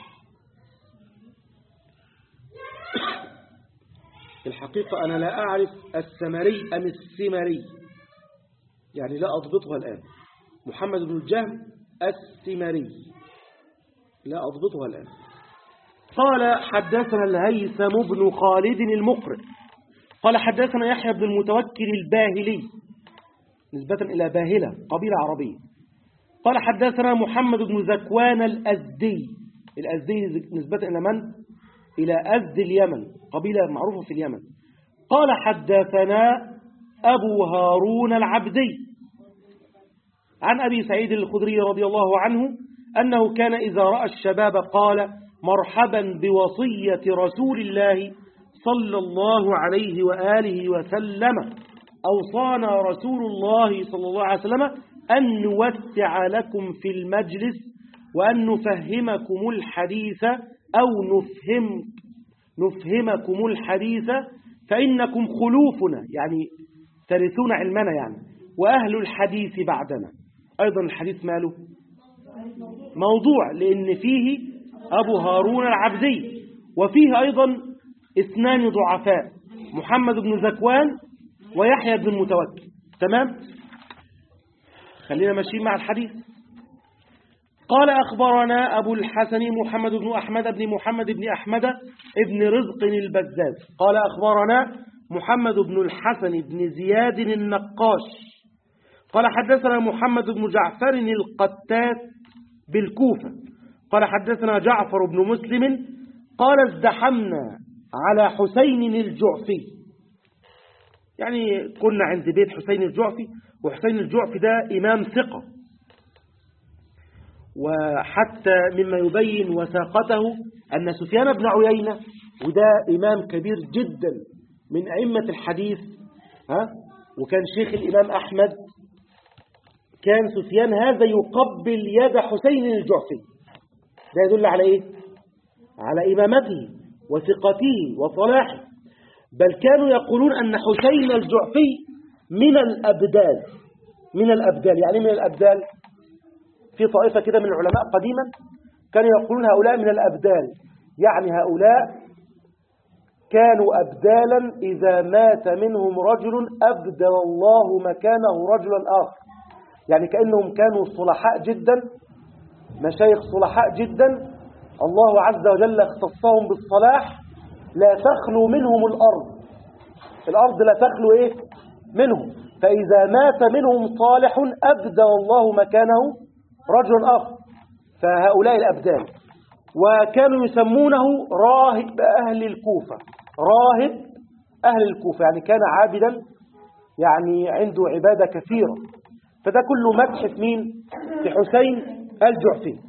في الحقيقة أنا لا أعرف السمري أم السمري يعني لا أضبطها الآن محمد بن الجهم السمري لا أضبطها الآن قال حدثنا الهيثم بن خالد المقرئ قال حدثنا يحيى بن المتوكل الباهلي نسبة إلى باهلة قبيلة عربية قال حدثنا محمد بن زكوان الأزدي الأزدي نسبة إلى من؟ إلى أزد اليمن قبيلة معروفة في اليمن قال حدثنا أبو هارون العبدي عن أبي سعيد الخدري رضي الله عنه أنه كان إذا رأى الشباب قال مرحبا بوصية رسول الله صلى الله عليه وآله وسلم أوصانا رسول الله صلى الله عليه وسلم أن نوسع لكم في المجلس وأن نفهمكم الحديث أو نفهم نفهمكم الحديث فإنكم خلوفنا يعني ترثون علمنا يعني وأهل الحديث بعدنا أيضا الحديث ماله موضوع لأن فيه أبو هارون العبدي وفيه أيضا اثنان ضعفاء محمد بن زكوان ويحيى بن المتوكل تمام خلينا ماشيين مع الحديث قال أخبرنا أبو الحسن محمد بن أحمد بن محمد بن أحمد بن رزق البزاز قال أخبرنا محمد بن الحسن بن زياد النقاش قال حدثنا محمد بن جعفر القتات بالكوفة قال حدثنا جعفر بن مسلم قال ازدحمنا على حسين الجعفي يعني كنا عند بيت حسين الجعفي وحسين الجعفي ده إمام ثقة وحتى مما يبين وثاقته أن سفيان بن عيينة وده إمام كبير جدا من أئمة الحديث ها وكان شيخ الإمام أحمد كان سفيان هذا يقبل يد حسين الجعفي ده يدل على إيه؟ على إمامته وثقته وصلاحه بل كانوا يقولون أن حسين الجعفي من الأبدال من الأبدال يعني من الأبدال في طائفة كده من العلماء قديما كانوا يقولون هؤلاء من الأبدال يعني هؤلاء كانوا أبدالا إذا مات منهم رجل أبدل الله مكانه رجلا آخر يعني كأنهم كانوا صلحاء جدا مشايخ صلحاء جدا الله عز وجل اختصهم بالصلاح لا تخلو منهم الأرض الأرض لا تخلو إيه؟ منهم فإذا مات منهم صالح أبدل الله مكانه رجل آخر فهؤلاء الأبدال وكانوا يسمونه راهب أهل الكوفة راهب أهل الكوفة يعني كان عابدا يعني عنده عبادة كثيرة فده كله مدح في مين في حسين الجعفي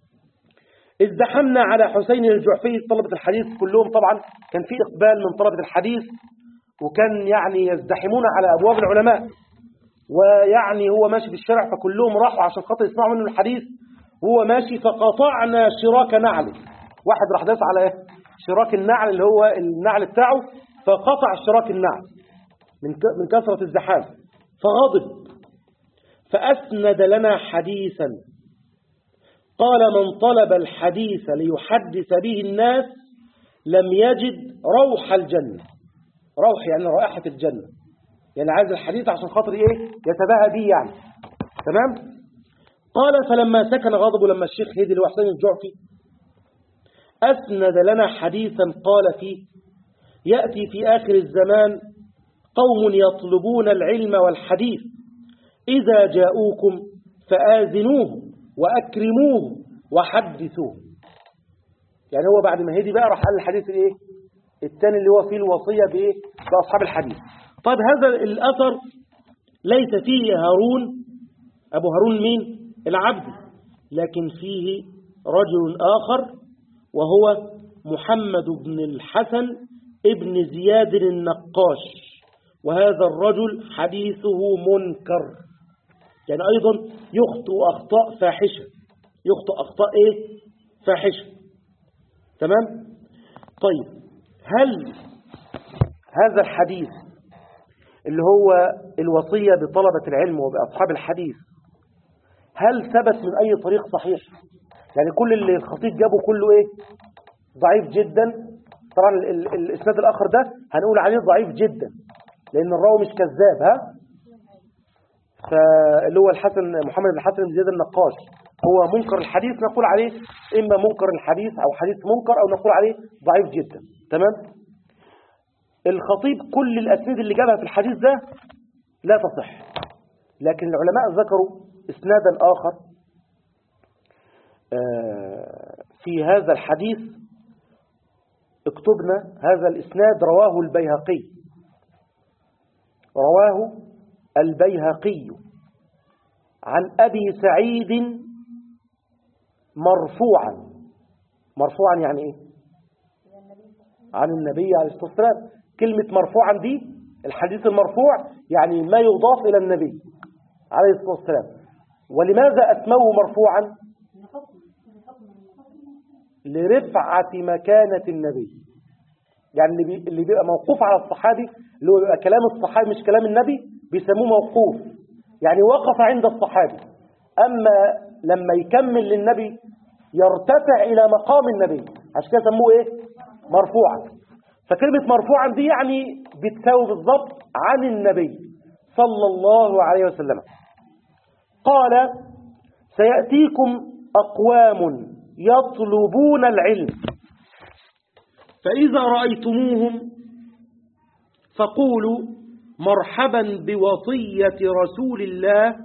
ازدحمنا على حسين الجعفي طلبة الحديث كلهم طبعا كان في إقبال من طلبة الحديث وكان يعني يزدحمون على أبواب العلماء ويعني هو ماشي في الشارع فكلهم راحوا عشان خاطر يسمعوا منه الحديث وهو ماشي فقطعنا شراك نعله واحد راح داس على شراك النعل اللي هو النعل بتاعه فقطع شراك النعل من من كثرة الزحام فغضب فأسند لنا حديثا قال من طلب الحديث ليحدث به الناس لم يجد روح الجنة روح يعني رائحة الجنة يعني عايز الحديث عشان خاطر ايه يتباهى به يعني تمام قال فلما سكن غضبه لما الشيخ هدي اللي هو حسين الجعفي أسند لنا حديثا قال فيه يأتي في آخر الزمان قوم يطلبون العلم والحديث إذا جاءوكم فآذنوه وأكرموه وحدثوه يعني هو بعد ما هدي بقى راح قال الحديث الايه الثاني اللي هو فيه الوصية بايه بأصحاب الحديث طيب هذا الأثر ليس فيه هارون أبو هارون مين العبد لكن فيه رجل آخر وهو محمد بن الحسن ابن زياد النقاش وهذا الرجل حديثه منكر يعني أيضا يخطئ أخطاء فاحشة يخطئ أخطاء إيه فاحشة تمام طيب هل هذا الحديث اللي هو الوصية بطلبة العلم وبأصحاب الحديث هل ثبت من أي طريق صحيح يعني كل اللي الخطيب جابه كله إيه ضعيف جدا طبعا الإسناد الآخر ده هنقول عليه ضعيف جدا لأن الراوي مش كذاب ها فاللي هو الحسن محمد بن الحسن بن زياد النقاش هو منكر الحديث نقول عليه إما منكر الحديث أو حديث منكر أو نقول عليه ضعيف جدا تمام الخطيب كل الأسناد اللي جابها في الحديث ده لا تصح لكن العلماء ذكروا إسنادا آخر في هذا الحديث اكتبنا هذا الإسناد رواه البيهقي رواه البيهقي عن أبي سعيد مرفوعا مرفوعا يعني إيه عن النبي عليه الصلاة والسلام كلمة مرفوعا دي الحديث المرفوع يعني ما يضاف إلى النبي عليه الصلاة والسلام ولماذا أسموه مرفوعا لرفعة مكانة النبي يعني اللي بي- اللي بيبقى موقوف على الصحابي اللي هو بيبقى كلام الصحابي مش كلام النبي بيسموه موقوف يعني وقف عند الصحابي أما لما يكمل للنبي يرتفع إلى مقام النبي عشان كده سموه إيه مرفوعا فكلمة مرفوعا دي يعني بتساوي بالضبط عن النبي صلى الله عليه وسلم قال سيأتيكم أقوام يطلبون العلم فإذا رأيتموهم فقولوا مرحبا بوصية رسول الله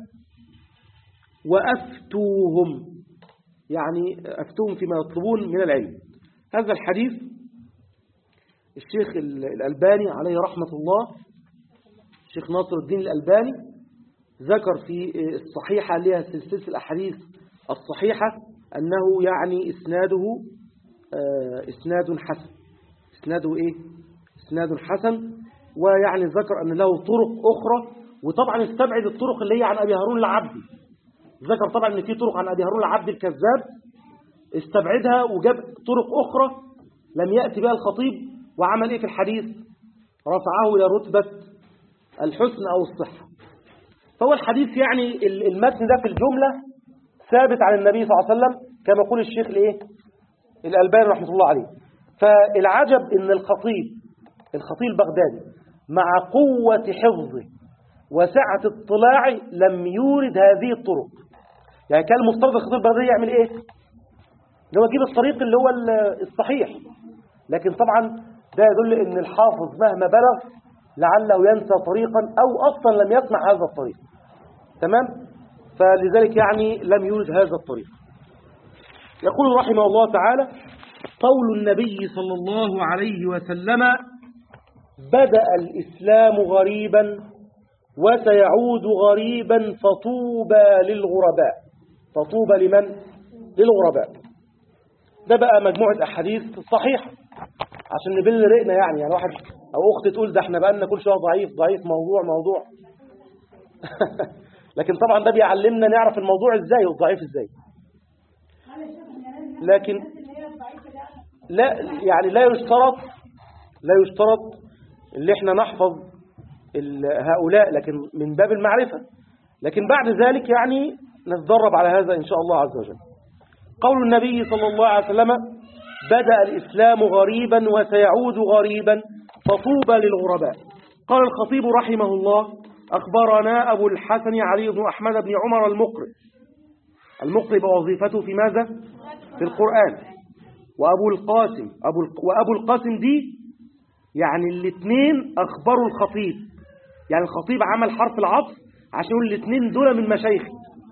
وأفتوهم يعني أفتوهم فيما يطلبون من العلم هذا الحديث الشيخ الألباني عليه رحمة الله الشيخ ناصر الدين الألباني ذكر في الصحيحة اللي هي سلسلة الأحاديث الصحيحة أنه يعني إسناده آه، إسناد حسن إسناده إيه؟ إسناد حسن ويعني ذكر أن له طرق أخرى وطبعا استبعد الطرق اللي هي عن أبي هارون العبدي ذكر طبعا أن في طرق عن أبي هارون العبدي الكذاب استبعدها وجاب طرق أخرى لم يأتي بها الخطيب وعمل إيه في الحديث رفعه إلى رتبة الحسن أو الصحة فهو الحديث يعني ال- المتن ده في الجملة ثابت عن النبي صلى الله عليه وسلم كما يقول الشيخ الايه الألباني رحمة الله عليه فالعجب ان الخطيب الخطيب البغدادي مع قوة حفظه وسعة اطلاعه لم يورد هذه الطرق يعني كان المفترض الخطيب البغدادي يعمل ايه ان هو يجيب الطريق اللي هو ال- الصحيح لكن طبعا ده يدل ان الحافظ مهما بلغ لعله ينسى طريقا او اصلا لم يسمع هذا الطريق تمام فلذلك يعني لم يورد هذا الطريق يقول رحمه الله تعالى قول النبي صلى الله عليه وسلم بدأ الإسلام غريبا وسيعود غريبا فطوبى للغرباء فطوبى لمن؟ للغرباء ده بقى مجموعة أحاديث صحيحة عشان نبل رقنا يعني يعني واحد أو أخت تقول ده احنا بقالنا كل شوية ضعيف ضعيف موضوع موضوع لكن طبعا ده بيعلمنا نعرف الموضوع ازاي والضعيف ازاي لكن لا يعني لا يشترط لا يشترط اللي احنا نحفظ ال- هؤلاء لكن من باب المعرفة لكن بعد ذلك يعني نتدرب على هذا إن شاء الله عز وجل قول النبي صلى الله عليه وسلم بدأ الإسلام غريبا وسيعود غريبا فطوبى للغرباء قال الخطيب رحمه الله أخبرنا أبو الحسن علي بن أحمد بن عمر المقرئ المقرئ بوظيفته في ماذا؟ في القرآن وأبو القاسم أبو الق... وأبو القاسم دي يعني الاثنين أخبروا الخطيب يعني الخطيب عمل حرف العطف عشان يقول الاثنين دول من مشايخي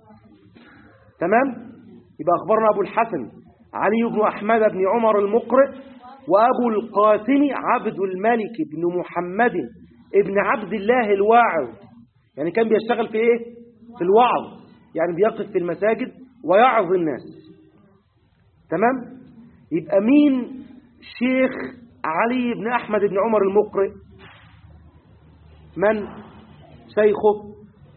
تمام يبقى أخبرنا أبو الحسن علي بن أحمد بن عمر المقرئ وأبو القاسم عبد الملك بن محمد ابن عبد الله الواعظ يعني كان بيشتغل في إيه؟ في الوعظ يعني بيقف في المساجد ويعظ الناس تمام يبقى مين شيخ علي بن أحمد بن عمر المقرئ من شيخه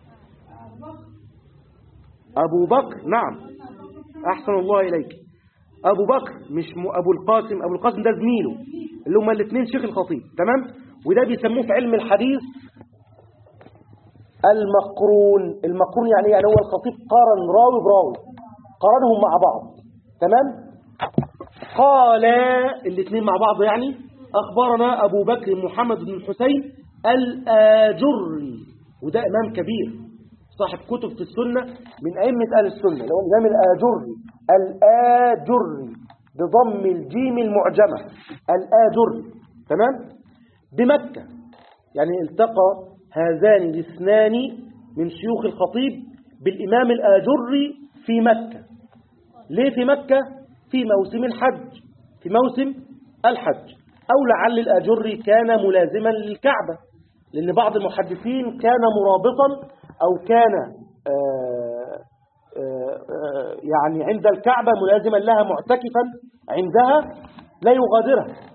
أبو بكر نعم أحسن الله إليك أبو بكر مش م... أبو القاسم أبو القاسم ده زميله اللي هما الاثنين شيخ الخطيب تمام وده بيسموه في علم الحديث المقرون المقرون يعني يعني هو الخطيب قارن راوي براوي قارنهم مع بعض تمام قال الاثنين مع بعض يعني أخبرنا أبو بكر محمد بن الحسين الآجري وده إمام كبير صاحب كتب في السنة من أئمة أهل السنة لو الإمام الآجري الآجري بضم الجيم المعجمة الآجري تمام بمكة يعني التقى هذان الاثنان من شيوخ الخطيب بالإمام الآجري في مكة ليه في مكة؟ في موسم الحج في موسم الحج أو لعل الآجري كان ملازما للكعبة لأن بعض المحدثين كان مرابطا أو كان آآ آآ يعني عند الكعبة ملازما لها معتكفا عندها لا يغادرها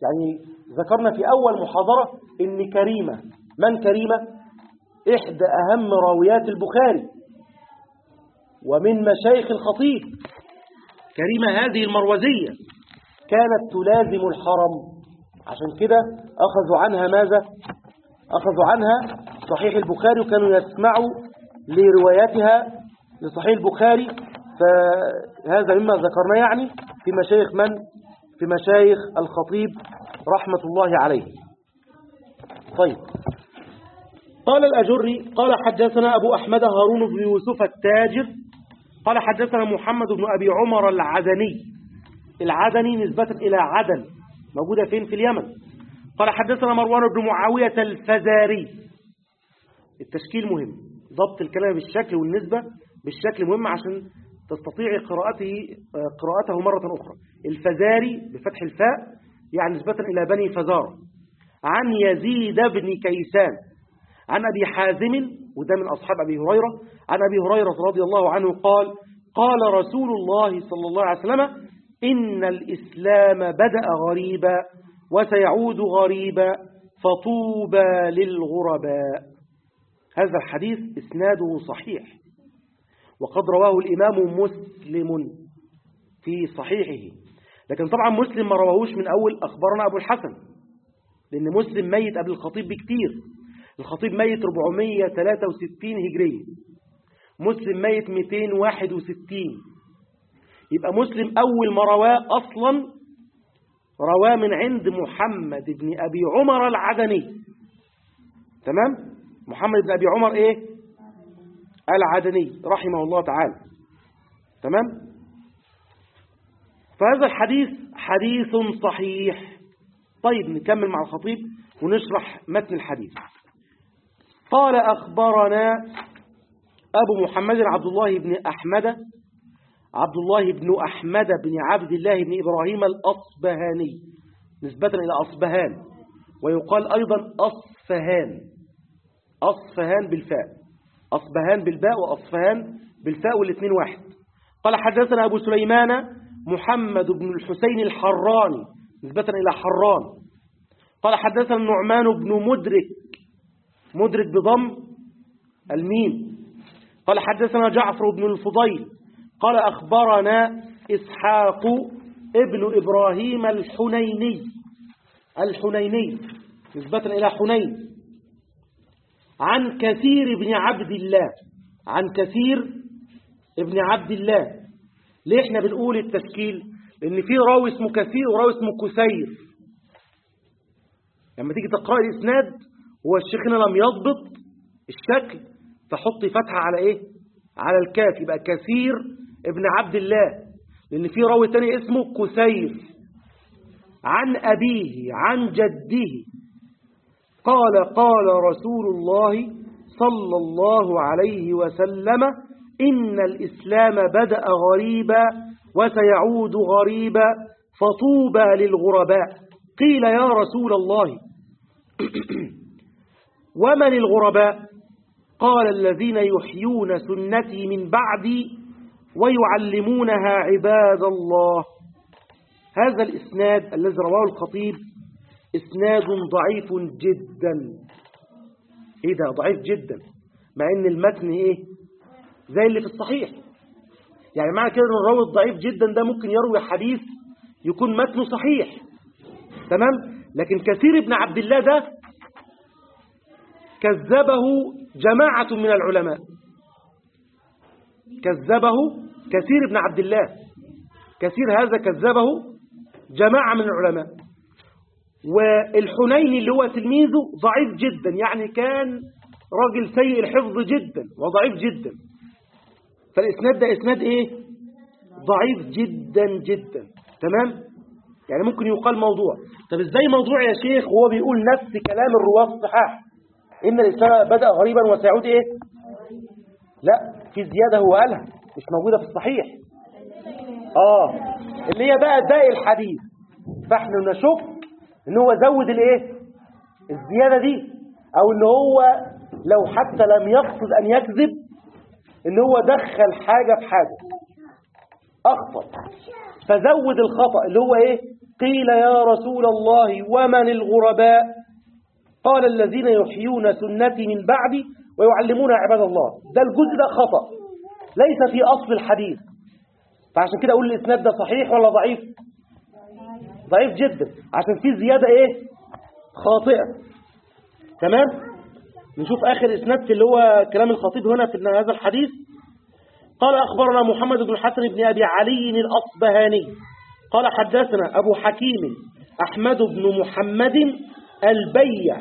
يعني ذكرنا في أول محاضرة إن كريمة من كريمة؟ إحدى أهم راويات البخاري ومن مشايخ الخطيب كريمة هذه المروزية كانت تلازم الحرم عشان كده أخذوا عنها ماذا؟ أخذوا عنها صحيح البخاري وكانوا يسمعوا لرواياتها لصحيح البخاري فهذا مما ذكرنا يعني في مشايخ من؟ في مشايخ الخطيب رحمة الله عليه طيب قال الأجري قال حدثنا أبو أحمد هارون بن يوسف التاجر قال حدثنا محمد بن أبي عمر العدني العدني نسبة إلى عدن موجودة فين في اليمن قال حدثنا مروان بن معاوية الفزاري التشكيل مهم ضبط الكلام بالشكل والنسبة بالشكل مهم عشان تستطيع قراءته قراءته مرة أخرى الفزاري بفتح الفاء يعني نسبة إلى بني فزارة عن يزيد بن كيسان عن أبي حازم وده من أصحاب أبي هريرة عن أبي هريرة رضي الله عنه قال قال رسول الله صلى الله عليه وسلم إن الإسلام بدأ غريبا وسيعود غريبا فطوبى للغرباء هذا الحديث إسناده صحيح وقد رواه الإمام مسلم في صحيحه لكن طبعا مسلم ما رواهوش من أول أخبرنا أبو الحسن لأن مسلم ميت قبل الخطيب بكتير الخطيب ميت 463 هجرية مسلم ميت 261 يبقى مسلم أول ما رواه أصلا رواه من عند محمد بن أبي عمر العدني تمام محمد بن أبي عمر إيه العدني رحمه الله تعالى تمام فهذا الحديث حديث صحيح طيب نكمل مع الخطيب ونشرح متن الحديث قال أخبرنا أبو محمد عبد الله بن أحمد عبد الله بن أحمد بن عبد الله بن إبراهيم الأصبهاني نسبة إلى أصبهان ويقال أيضا أصفهان أصفهان بالفاء أصبهان بالباء وأصفهان بالفاء والاثنين واحد قال حدثنا أبو سليمان محمد بن الحسين الحراني نسبة إلى حران قال حدثنا النعمان بن مدرك مدرك بضم الميم قال حدثنا جعفر بن الفضيل قال أخبرنا إسحاق ابن إبراهيم الحنيني الحنيني نسبة إلى حنين عن كثير بن عبد الله عن كثير ابن عبد الله ليه احنا بنقول التشكيل لأن في راوي اسمه كثير وراوي اسمه كثير لما تيجي تقرأ الإسناد هو الشيخنا لم يضبط الشكل فحطي فتحة على ايه على الكاف يبقى كثير ابن عبد الله لأن في راوي تاني اسمه كثير عن أبيه عن جده قال قال رسول الله صلى الله عليه وسلم إن الإسلام بدأ غريبا وسيعود غريبا فطوبى للغرباء قيل يا رسول الله ومن الغرباء قال الذين يحيون سنتي من بعدي ويعلمونها عباد الله هذا الإسناد الذي رواه الخطيب إسناد ضعيف جدا إيه ده ضعيف جدا مع إن المتن إيه زي اللي في الصحيح يعني معنى كده إن الراوي الضعيف جدا ده ممكن يروي حديث يكون متنه صحيح تمام لكن كثير ابن عبد الله ده كذبه جماعة من العلماء كذبه كثير ابن عبد الله كثير هذا كذبه جماعة من العلماء والحنيني اللي هو تلميذه ضعيف جدا يعني كان راجل سيء الحفظ جدا وضعيف جدا فالإسناد ده إسناد إيه ضعيف جدا جدا تمام يعني ممكن يقال موضوع طب إزاي موضوع يا شيخ وهو بيقول نفس كلام الرواة الصحاح إن الإسلام بدأ غريبا وسيعود إيه لا في زيادة هو قالها مش موجودة في الصحيح آه اللي هي بقى باقي الحديث فاحنا نشك ان هو زود الايه الزيادة دي او ان هو لو حتى لم يقصد ان يكذب ان هو دخل حاجة في حاجة اخطأ فزود الخطأ اللي هو ايه قيل يا رسول الله ومن الغرباء قال الذين يحيون سنتي من بعدي ويعلمون عباد الله ده الجزء ده خطأ ليس في أصل الحديث فعشان كده أقول الإسناد ده صحيح ولا ضعيف ضعيف جدا عشان في زيادة إيه خاطئة تمام نشوف آخر إسناد في اللي هو كلام الخطيب هنا في هذا الحديث قال أخبرنا محمد بن الحسن بن أبي علي الأصبهاني قال حدثنا أبو حكيم أحمد بن محمد البيع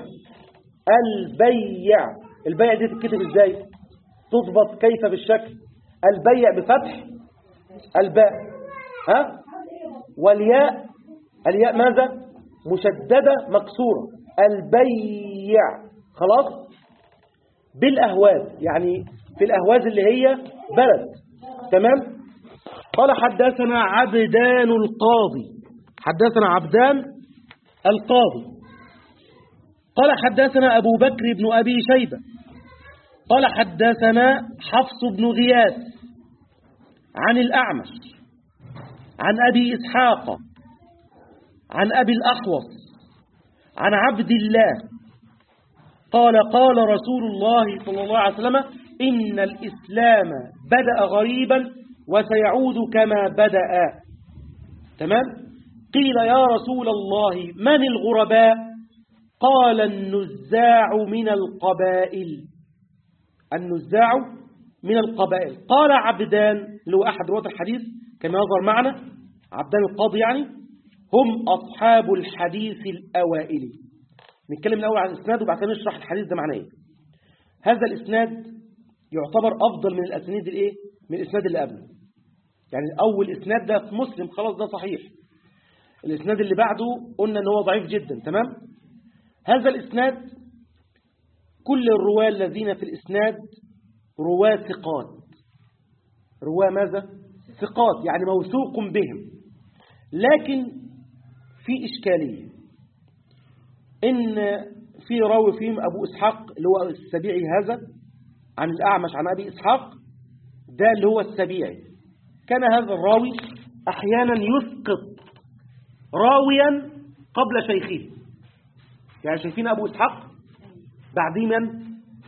البيع البيع دي تتكتب ازاي تضبط كيف بالشكل البيع بفتح الباء ها والياء الياء ماذا مشددة مكسورة البيع خلاص بالأهواز يعني في الأهواز اللي هي بلد تمام قال حدثنا عبدان القاضي حدثنا عبدان القاضي قال حدثنا أبو بكر بن أبي شيبة قال حدثنا حفص بن غياث عن الأعمش عن أبي إسحاق عن أبي الأحوص عن عبد الله قال قال رسول الله صلى الله عليه وسلم إن الإسلام بدأ غريبا وسيعود كما بدأ تمام قيل يا رسول الله من الغرباء قال النزاع من القبائل النزاع من القبائل قال عبدان اللي هو أحد رواة الحديث كما يظهر معنا عبدان القاضي يعني هم أصحاب الحديث الأوائل نتكلم الأول عن الإسناد وبعد كده نشرح الحديث ده معناه ايه هذا الإسناد يعتبر أفضل من الأسانيد الإيه من الإسناد اللي قبله يعني أول إسناد ده في مسلم خلاص ده صحيح الإسناد اللي بعده قلنا إن هو ضعيف جدا تمام هذا الإسناد كل الرواة الذين في الإسناد رواة ثقات رواة ماذا؟ ثقات يعني موثوق بهم لكن في إشكالية إن في راوي فيهم أبو إسحاق اللي هو السبيعي هذا عن الأعمش عن أبي إسحاق ده اللي هو السبيعي كان هذا الراوي أحيانا يسقط راويا قبل شيخه يعني شايفين أبو إسحاق بعدين من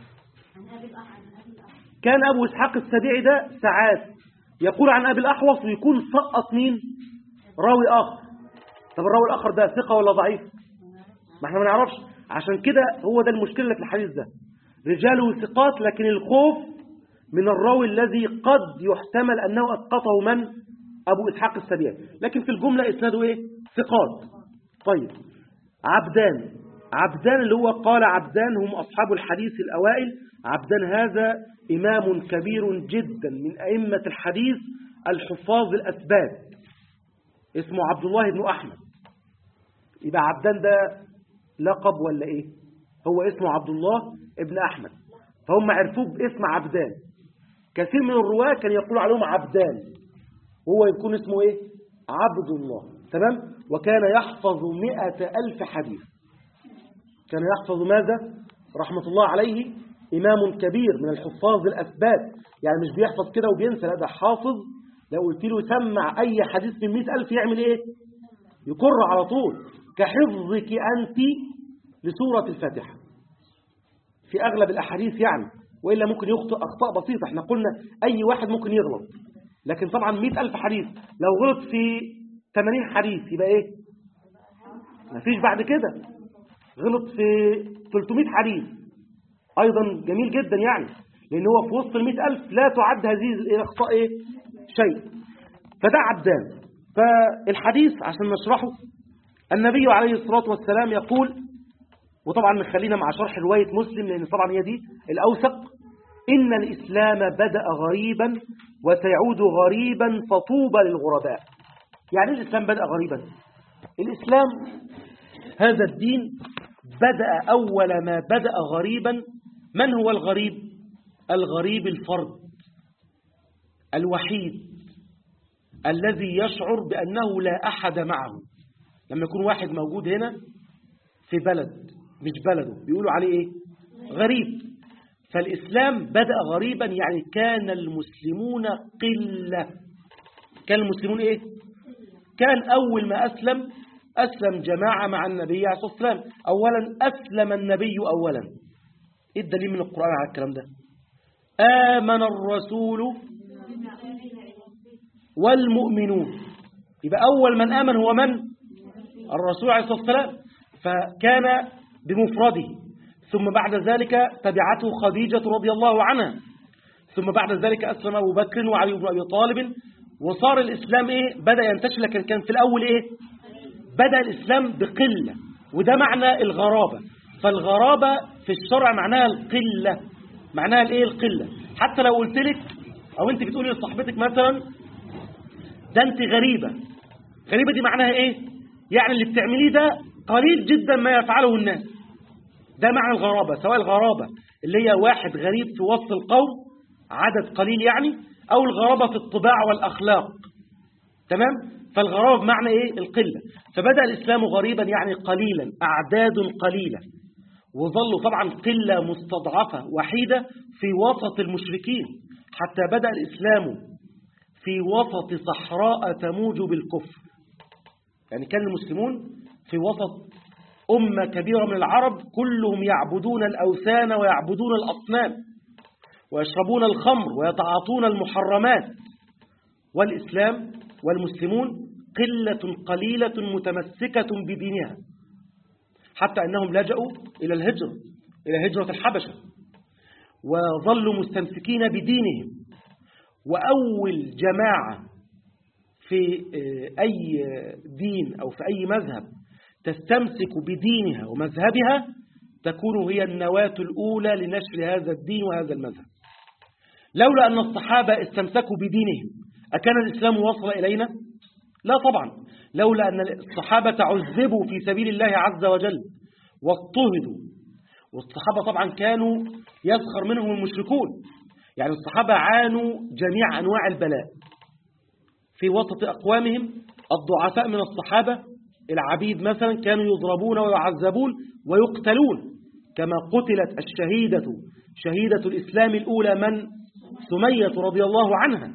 كان أبو إسحاق السبيعي ده ساعات يقول عن أبي الأحوص ويكون سقط مين راوي آخر طب الراوي الآخر ده ثقة ولا ضعيف ما احنا ما نعرفش عشان كده هو ده المشكلة اللي في الحديث ده رجاله ثقات لكن الخوف من الراوي الذي قد يحتمل أنه أسقطه من أبو إسحاق السبيعي لكن في الجملة إسناده إيه ثقات طيب عبدان عبدان اللي هو قال عبدان هم أصحاب الحديث الأوائل عبدان هذا إمام كبير جدا من أئمة الحديث الحفاظ الأسباب اسمه عبد الله بن أحمد يبقى عبدان ده لقب ولا إيه هو اسمه عبد الله ابن أحمد فهم عرفوه باسم عبدان كثير من الرواة كان يقول عليهم عبدان وهو يكون اسمه إيه عبد الله تمام وكان يحفظ مئة ألف حديث كان يحفظ ماذا رحمة الله عليه إمام كبير من الحفاظ الأثبات يعني مش بيحفظ كده وبينسى لا ده حافظ لو قلت له سمع أي حديث من مئة ألف يعمل إيه يقر على طول كحفظك أنت لسورة الفاتحة في أغلب الأحاديث يعني وإلا ممكن يخطئ أخطاء بسيطة احنا قلنا أي واحد ممكن يغلط لكن طبعا مئة ألف حديث لو غلط في 80 حديث يبقى إيه مفيش بعد كده غلط في 300 حديث أيضا جميل جدا يعني لأن هو في وسط المئة ألف لا تعد هذه الأخطاء إيه؟ شيء فده عبدان فالحديث عشان نشرحه النبي عليه الصلاة والسلام يقول وطبعا نخلينا مع شرح رواية مسلم لأن طبعا هي دي الأوثق إن الإسلام بدأ غريبا وسيعود غريبا فطوبى للغرباء يعني الإسلام بدأ غريبا الإسلام هذا الدين بدأ أول ما بدأ غريبا من هو الغريب الغريب الفرد الوحيد الذي يشعر بأنه لا أحد معه لما يكون واحد موجود هنا في بلد مش بلده بيقولوا عليه إيه غريب فالإسلام بدأ غريبا يعني كان المسلمون قلة كان المسلمون إيه كان أول ما أسلم أسلم جماعة مع النبي عليه الصلاة والسلام أولا أسلم النبي أولا إيه الدليل من القرآن على الكلام ده آمن الرسول والمؤمنون يبقى أول من آمن هو من الرسول عليه الصلاة والسلام فكان بمفرده ثم بعد ذلك تبعته خديجة رضي الله عنها ثم بعد ذلك أسلم أبو بكر وعلي بن أبي طالب وصار الإسلام إيه بدأ ينتشر لكن كان في الأول إيه بدأ الإسلام بقلة وده معنى الغرابة فالغرابة في الشرع معناها القلة معناها الإيه القلة حتى لو قلت لك أو أنت بتقولي لصاحبتك مثلا ده أنت غريبة غريبة دي معناها إيه يعني اللي بتعمليه ده قليل جدا ما يفعله الناس ده معنى الغرابة سواء الغرابة اللي هي واحد غريب في وسط القوم عدد قليل يعني أو الغرابة في الطباع والأخلاق تمام فالغرابة بمعنى إيه القلة فبدأ الإسلام غريبا يعني قليلا أعداد قليلة وظلوا طبعا قلة مستضعفة وحيدة في وسط المشركين حتى بدأ الإسلام في وسط صحراء تموج بالكفر يعني كان المسلمون في وسط أمة كبيرة من العرب كلهم يعبدون الأوثان ويعبدون الأصنام ويشربون الخمر ويتعاطون المحرمات والإسلام والمسلمون قلة قليلة متمسكة بدينها حتى أنهم لجأوا إلى الهجرة إلى هجرة الحبشة وظلوا مستمسكين بدينهم وأول جماعة في أي دين أو في أي مذهب تستمسك بدينها ومذهبها تكون هي النواة الأولى لنشر هذا الدين وهذا المذهب لولا أن الصحابة استمسكوا بدينهم أكان الإسلام وصل إلينا؟ لا طبعا لولا أن الصحابة عذبوا في سبيل الله عز وجل واضطهدوا والصحابة طبعا كانوا يسخر منهم المشركون يعني الصحابة عانوا جميع أنواع البلاء في وسط أقوامهم الضعفاء من الصحابة العبيد مثلا كانوا يضربون ويعذبون ويقتلون كما قتلت الشهيدة شهيدة الإسلام الأولى من سمية رضي الله عنها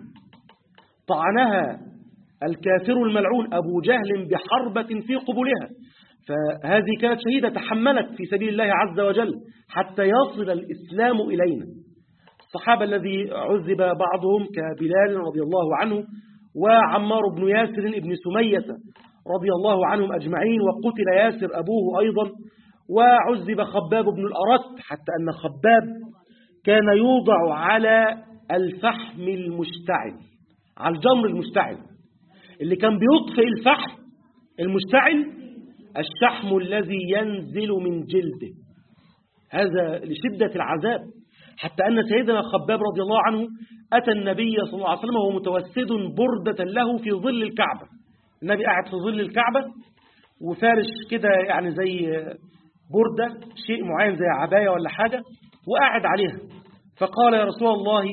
طعنها الكافر الملعون أبو جهل بحربة في قبلها فهذه كانت شهيدة تحملت في سبيل الله عز وجل حتى يصل الإسلام إلينا الصحابة الذي عذب بعضهم كبلال رضي الله عنه وعمار بن ياسر ابن سمية رضي الله عنهم أجمعين وقتل ياسر أبوه أيضا وعذب خباب بن الأرت حتى أن خباب كان يوضع على الفحم المشتعل على الجمر المشتعل اللي كان بيطفئ الفحم المشتعل الشحم الذي ينزل من جلده هذا لشدة العذاب حتى أن سيدنا خباب رضي الله عنه أتى النبي صلى الله عليه وسلم وهو متوسد بردة له في ظل الكعبة النبي قاعد في ظل الكعبة وفارش كده يعني زي بردة شيء معين زي عباية ولا حاجة وقاعد عليها فقال يا رسول الله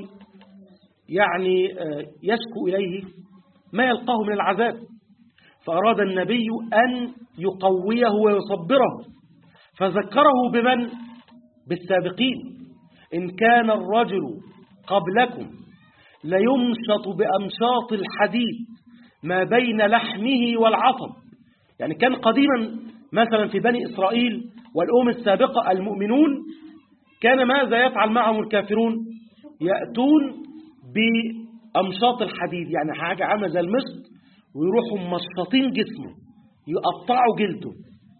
يعني يشكو إليه ما يلقاه من العذاب فأراد النبي أن يقويه ويصبره فذكره بمن بالسابقين إن كان الرجل قبلكم ليمشط بأمشاط الحديد ما بين لحمه والعصب يعني كان قديما مثلا في بني إسرائيل والأم السابقة المؤمنون كان ماذا يفعل معهم الكافرون يأتون بأمشاط الحديد يعني حاجة عاملة زي المشط ويروحوا مشطين جسمه يقطعوا جلده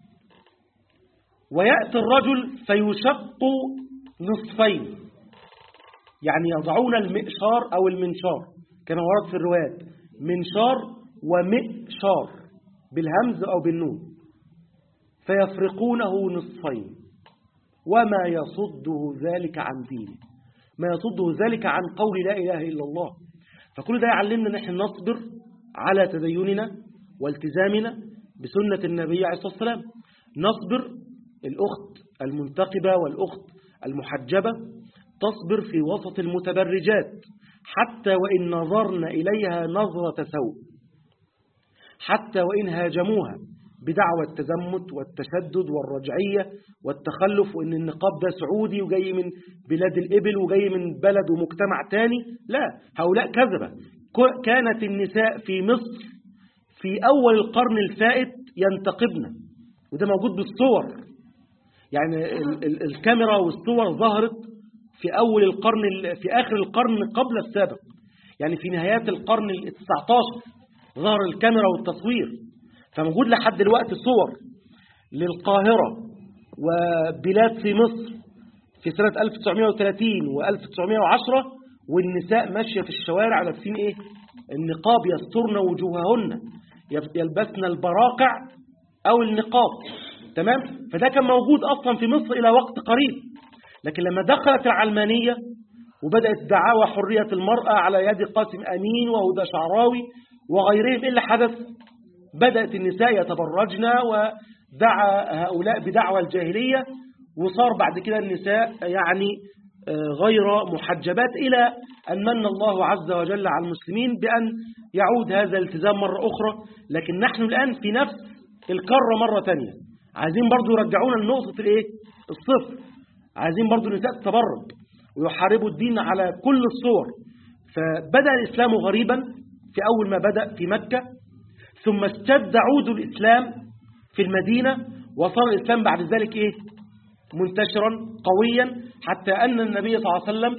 ويأتي الرجل فيشق نصفين يعني يضعون المئشار أو المنشار كما ورد في الروايات منشار ومئشار بالهمز أو بالنون فيفرقونه نصفين وما يصده ذلك عن دينه ما يصده ذلك عن قول لا إله إلا الله فكل ده يعلمنا نحن نصبر على تديننا والتزامنا بسنة النبي عليه الصلاة والسلام نصبر الأخت المنتقبة والأخت المحجبة تصبر في وسط المتبرجات حتى وإن نظرنا إليها نظرة سوء حتى وإن هاجموها بدعوى التزمت والتشدد والرجعية والتخلف وإن النقاب ده سعودي وجاي من بلاد الإبل وجاي من بلد ومجتمع تاني لا هؤلاء كذبة كانت النساء في مصر في أول القرن الفائت ينتقبن وده موجود بالصور يعني ال ال الكاميرا والصور ظهرت في أول القرن ال- في آخر القرن قبل السابق يعني في نهايات القرن ال 19 ظهر الكاميرا والتصوير فموجود لحد دلوقتي صور للقاهرة وبلاد في مصر في سنة 1930 و1910 والنساء ماشية في الشوارع لابسين ايه النقاب يسترن وجوههن يب- يلبسن البراقع او النقاب تمام فده كان موجود اصلا في مصر الى وقت قريب لكن لما دخلت العلمانية وبدأت دعاوى حرية المرأة على يد قاسم أمين وهدى شعراوي وغيرهم إيه اللي حدث بدأت النساء يتبرجن ودعا هؤلاء بدعوى الجاهلية وصار بعد كده النساء يعني آه، غير محجبات إلى أن من الله عز وجل على المسلمين بأن يعود هذا الالتزام مرة أخرى لكن نحن الآن في نفس الكرة مرة تانية عايزين برضو يرجعونا لنقطة الإيه؟ الصفر عايزين برضو النساء تتبرج ويحاربوا الدين على كل الصور فبدأ الإسلام غريبا في أول ما بدأ في مكة ثم اشتد عود الإسلام في المدينة وصار الإسلام بعد ذلك إيه؟ منتشرا قويا حتى أن النبي صلى الله عليه وسلم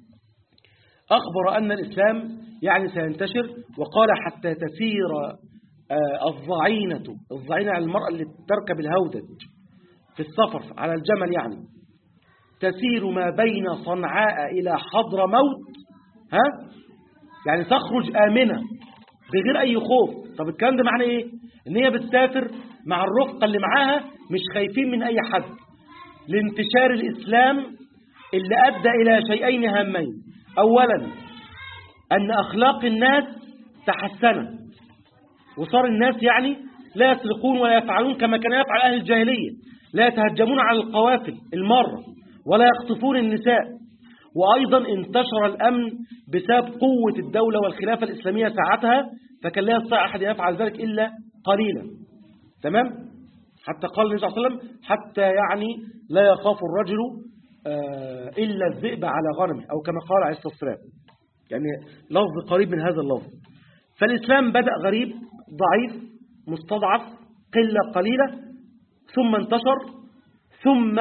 أخبر أن الإسلام يعني سينتشر وقال حتى تسير آه، الضعينة الضعينة على المرأة اللي تركب الهودج في السفر على الجمل يعني تسير ما بين صنعاء إلى حضر موت ها يعني تخرج آمنة بغير أي خوف طب الكلام ده معناه إيه إن هي بتسافر مع الرفقة اللي معاها مش خايفين من أي حد لانتشار الإسلام اللي أدى إلى شيئين هامين أولا أن أخلاق الناس تحسنت وصار الناس يعني لا يسرقون ولا يفعلون كما كان يفعل أهل الجاهلية لا يتهجمون على القوافل المارة ولا يخطفون النساء وأيضا انتشر الأمن بسبب قوة الدولة والخلافة الإسلامية ساعتها فكان لا يستطيع أحد يفعل ذلك إلا قليلا تمام حتى قال النبي صلى الله عليه وسلم حتى يعني لا يخاف الرجل آه، إلا الذئب على غنمه أو كما قال عليه الصلاة والسلام يعني لفظ قريب من هذا اللفظ فالإسلام بدأ غريب ضعيف مستضعف قلة قليلة ثم انتشر ثم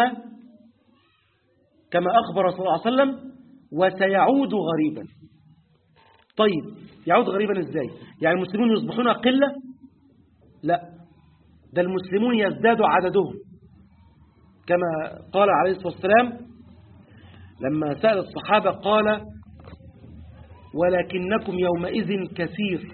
كما أخبر صلى الله عليه وسلم وسيعود غريبا طيب يعود غريبا ازاي يعني المسلمون يصبحون قلة لا ده المسلمون يزداد عددهم كما قال عليه الصلاة والسلام لما سأل الصحابة قال ولكنكم يومئذ كثير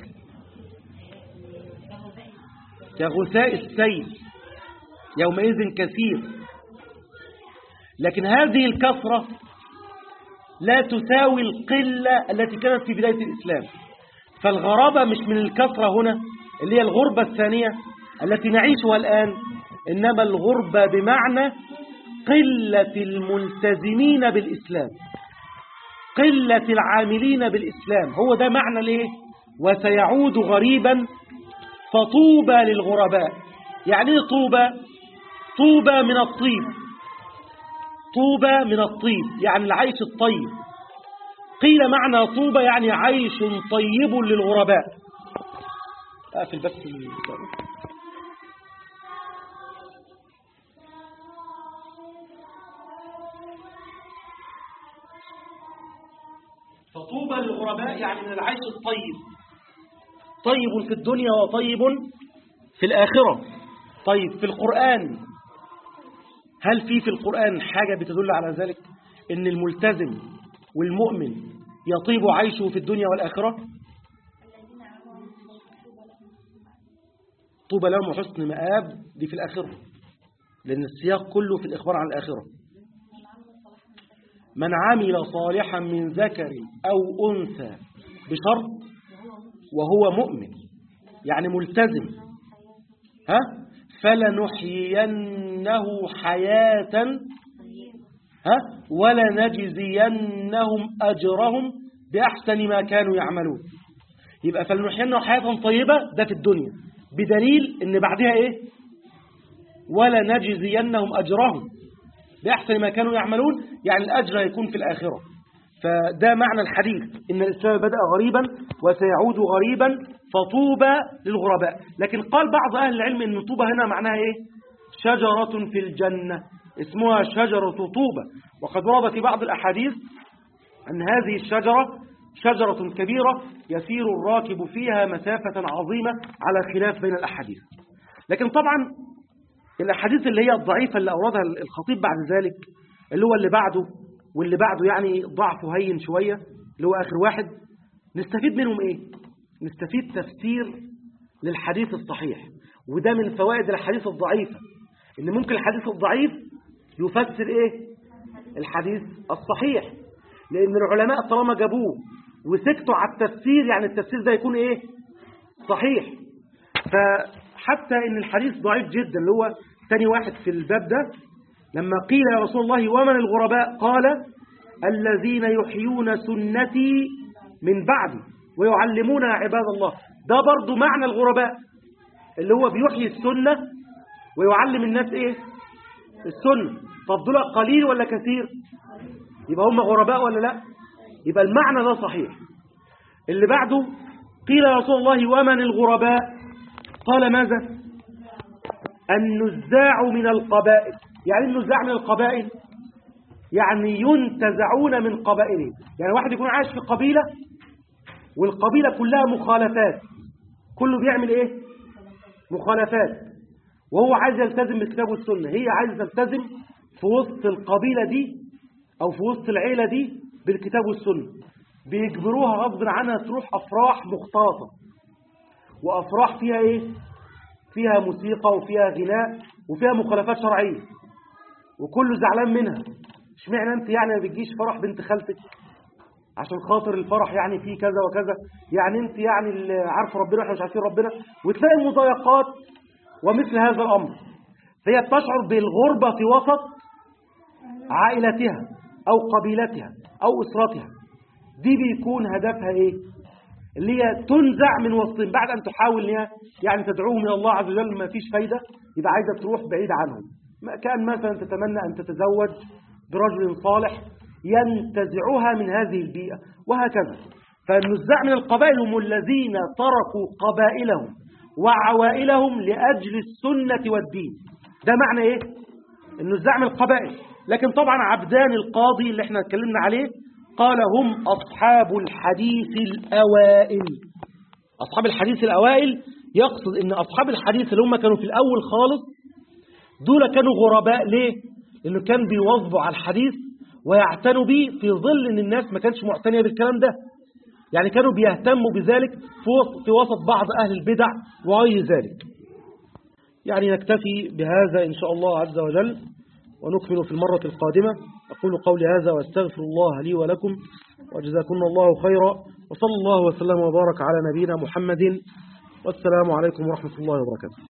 كغثاء السيل يومئذ كثير لكن هذه الكثرة لا تساوي القلة التي كانت في بداية الإسلام فالغرابة مش من الكثرة هنا اللي هي الغربة الثانية التي نعيشها الآن إنما الغربة بمعنى قلة الملتزمين بالإسلام قلة العاملين بالإسلام هو ده معنى ليه وسيعود غريبا فطوبى للغرباء يعني ايه طوبى طوبى من الطيب طوبى من الطيب يعني العيش الطيب قيل معنى طوبى يعني عيش طيب للغرباء أقفل بس ال- فطوبى للغرباء يعني من العيش الطيب طيب في الدنيا وطيب في الآخرة طيب في القرآن هل في في القرآن حاجة بتدل على ذلك إن الملتزم والمؤمن يطيب عيشه في الدنيا والآخرة طوبى لهم وحسن مآب دي في الآخرة لأن السياق كله في الإخبار عن الآخرة من عمل صالحا من ذكر أو أنثى بشرط وهو مؤمن يعني ملتزم ها فلنحيينه حياة ها ولنجزينهم أجرهم بأحسن ما كانوا يعملون يبقى فلنحيينه حياة طيبة ده في الدنيا بدليل ان بعدها ايه ولنجزينهم أجرهم بأحسن ما كانوا يعملون يعني الأجر يكون في الآخرة فده معنى الحديث إن الإسلام بدأ غريبا وسيعود غريبا فطوبى للغرباء لكن قال بعض أهل العلم أن طوبى هنا معناها إيه شجرة في الجنة اسمها شجرة طوبى وقد ورد في بعض الأحاديث أن هذه الشجرة شجرة كبيرة يسير الراكب فيها مسافة عظيمة على خلاف بين الأحاديث لكن طبعا الأحاديث اللي هي الضعيفة اللي أوردها الخطيب بعد ذلك اللي هو اللي بعده واللي بعده يعني ضعفه هين شوية اللي هو آخر واحد نستفيد منهم إيه؟ نستفيد تفسير للحديث الصحيح وده من فوائد الحديث الضعيفة إن ممكن الحديث الضعيف يفسر إيه؟ الحديث الصحيح لأن العلماء طالما جابوه وسكتوا على التفسير يعني التفسير ده يكون إيه؟ صحيح فحتى إن الحديث ضعيف جدا اللي هو ثاني واحد في الباب ده لما قيل يا رسول الله ومن الغرباء قال الذين يحيون سنتي من بعدي ويعلمون عباد الله ده برضو معنى الغرباء اللي هو بيحيي السنة ويعلم الناس ايه السنة طب دول قليل ولا كثير يبقى هم غرباء ولا لا يبقى المعنى ده صحيح اللي بعده قيل يا رسول الله ومن الغرباء قال ماذا النزاع من القبائل يعني النزاع من القبائل يعني ينتزعون من قبائلهم يعني واحد يكون عايش في قبيلة والقبيلة كلها مخالفات كله بيعمل ايه مخالفات وهو عايز يلتزم بالكتاب والسنة هي عايز تلتزم في وسط القبيلة دي او في وسط العيلة دي بالكتاب والسنة بيجبروها غصب عنها تروح افراح مختلطة وافراح فيها ايه فيها موسيقى وفيها غناء وفيها مخالفات شرعية وكله زعلان منها اشمعنى انت يعني ما بتجيش فرح بنت خالتك عشان خاطر الفرح يعني فيه كذا وكذا يعني انت يعني اللي عارف ربنا واحنا مش عارفين ربنا وتلاقي المضايقات ومثل هذا الامر فهي بتشعر بالغربة في وسط عائلتها او قبيلتها او اسرتها دي بيكون هدفها ايه اللي هي تنزع من وسطهم بعد ان تحاول ان هي يعني تدعوهم الى الله عز وجل ما فيش فايده يبقى عايزه تروح بعيد عنهم كان مثلا تتمنى ان تتزوج برجل صالح ينتزعها من هذه البيئة وهكذا فالنزاع من القبائل هم الذين تركوا قبائلهم وعوائلهم لأجل السنة والدين ده معنى ايه النزاع من القبائل لكن طبعا عبدان القاضي اللي احنا اتكلمنا عليه قال هم أصحاب الحديث الأوائل أصحاب الحديث الأوائل يقصد ان أصحاب الحديث اللي هم كانوا في الأول خالص دول كانوا غرباء ليه لأنه كان بيواظبوا على الحديث ويعتنوا به في ظل ان الناس ما كانش معتنية بالكلام ده يعني كانوا بيهتموا بذلك في وسط بعض أهل البدع وغير ذلك يعني نكتفي بهذا إن شاء الله عز وجل ونكمل في المرة القادمة أقول قولي هذا واستغفر الله لي ولكم وجزاكم الله خيرا وصلى الله وسلم وبارك على نبينا محمد والسلام عليكم ورحمة الله وبركاته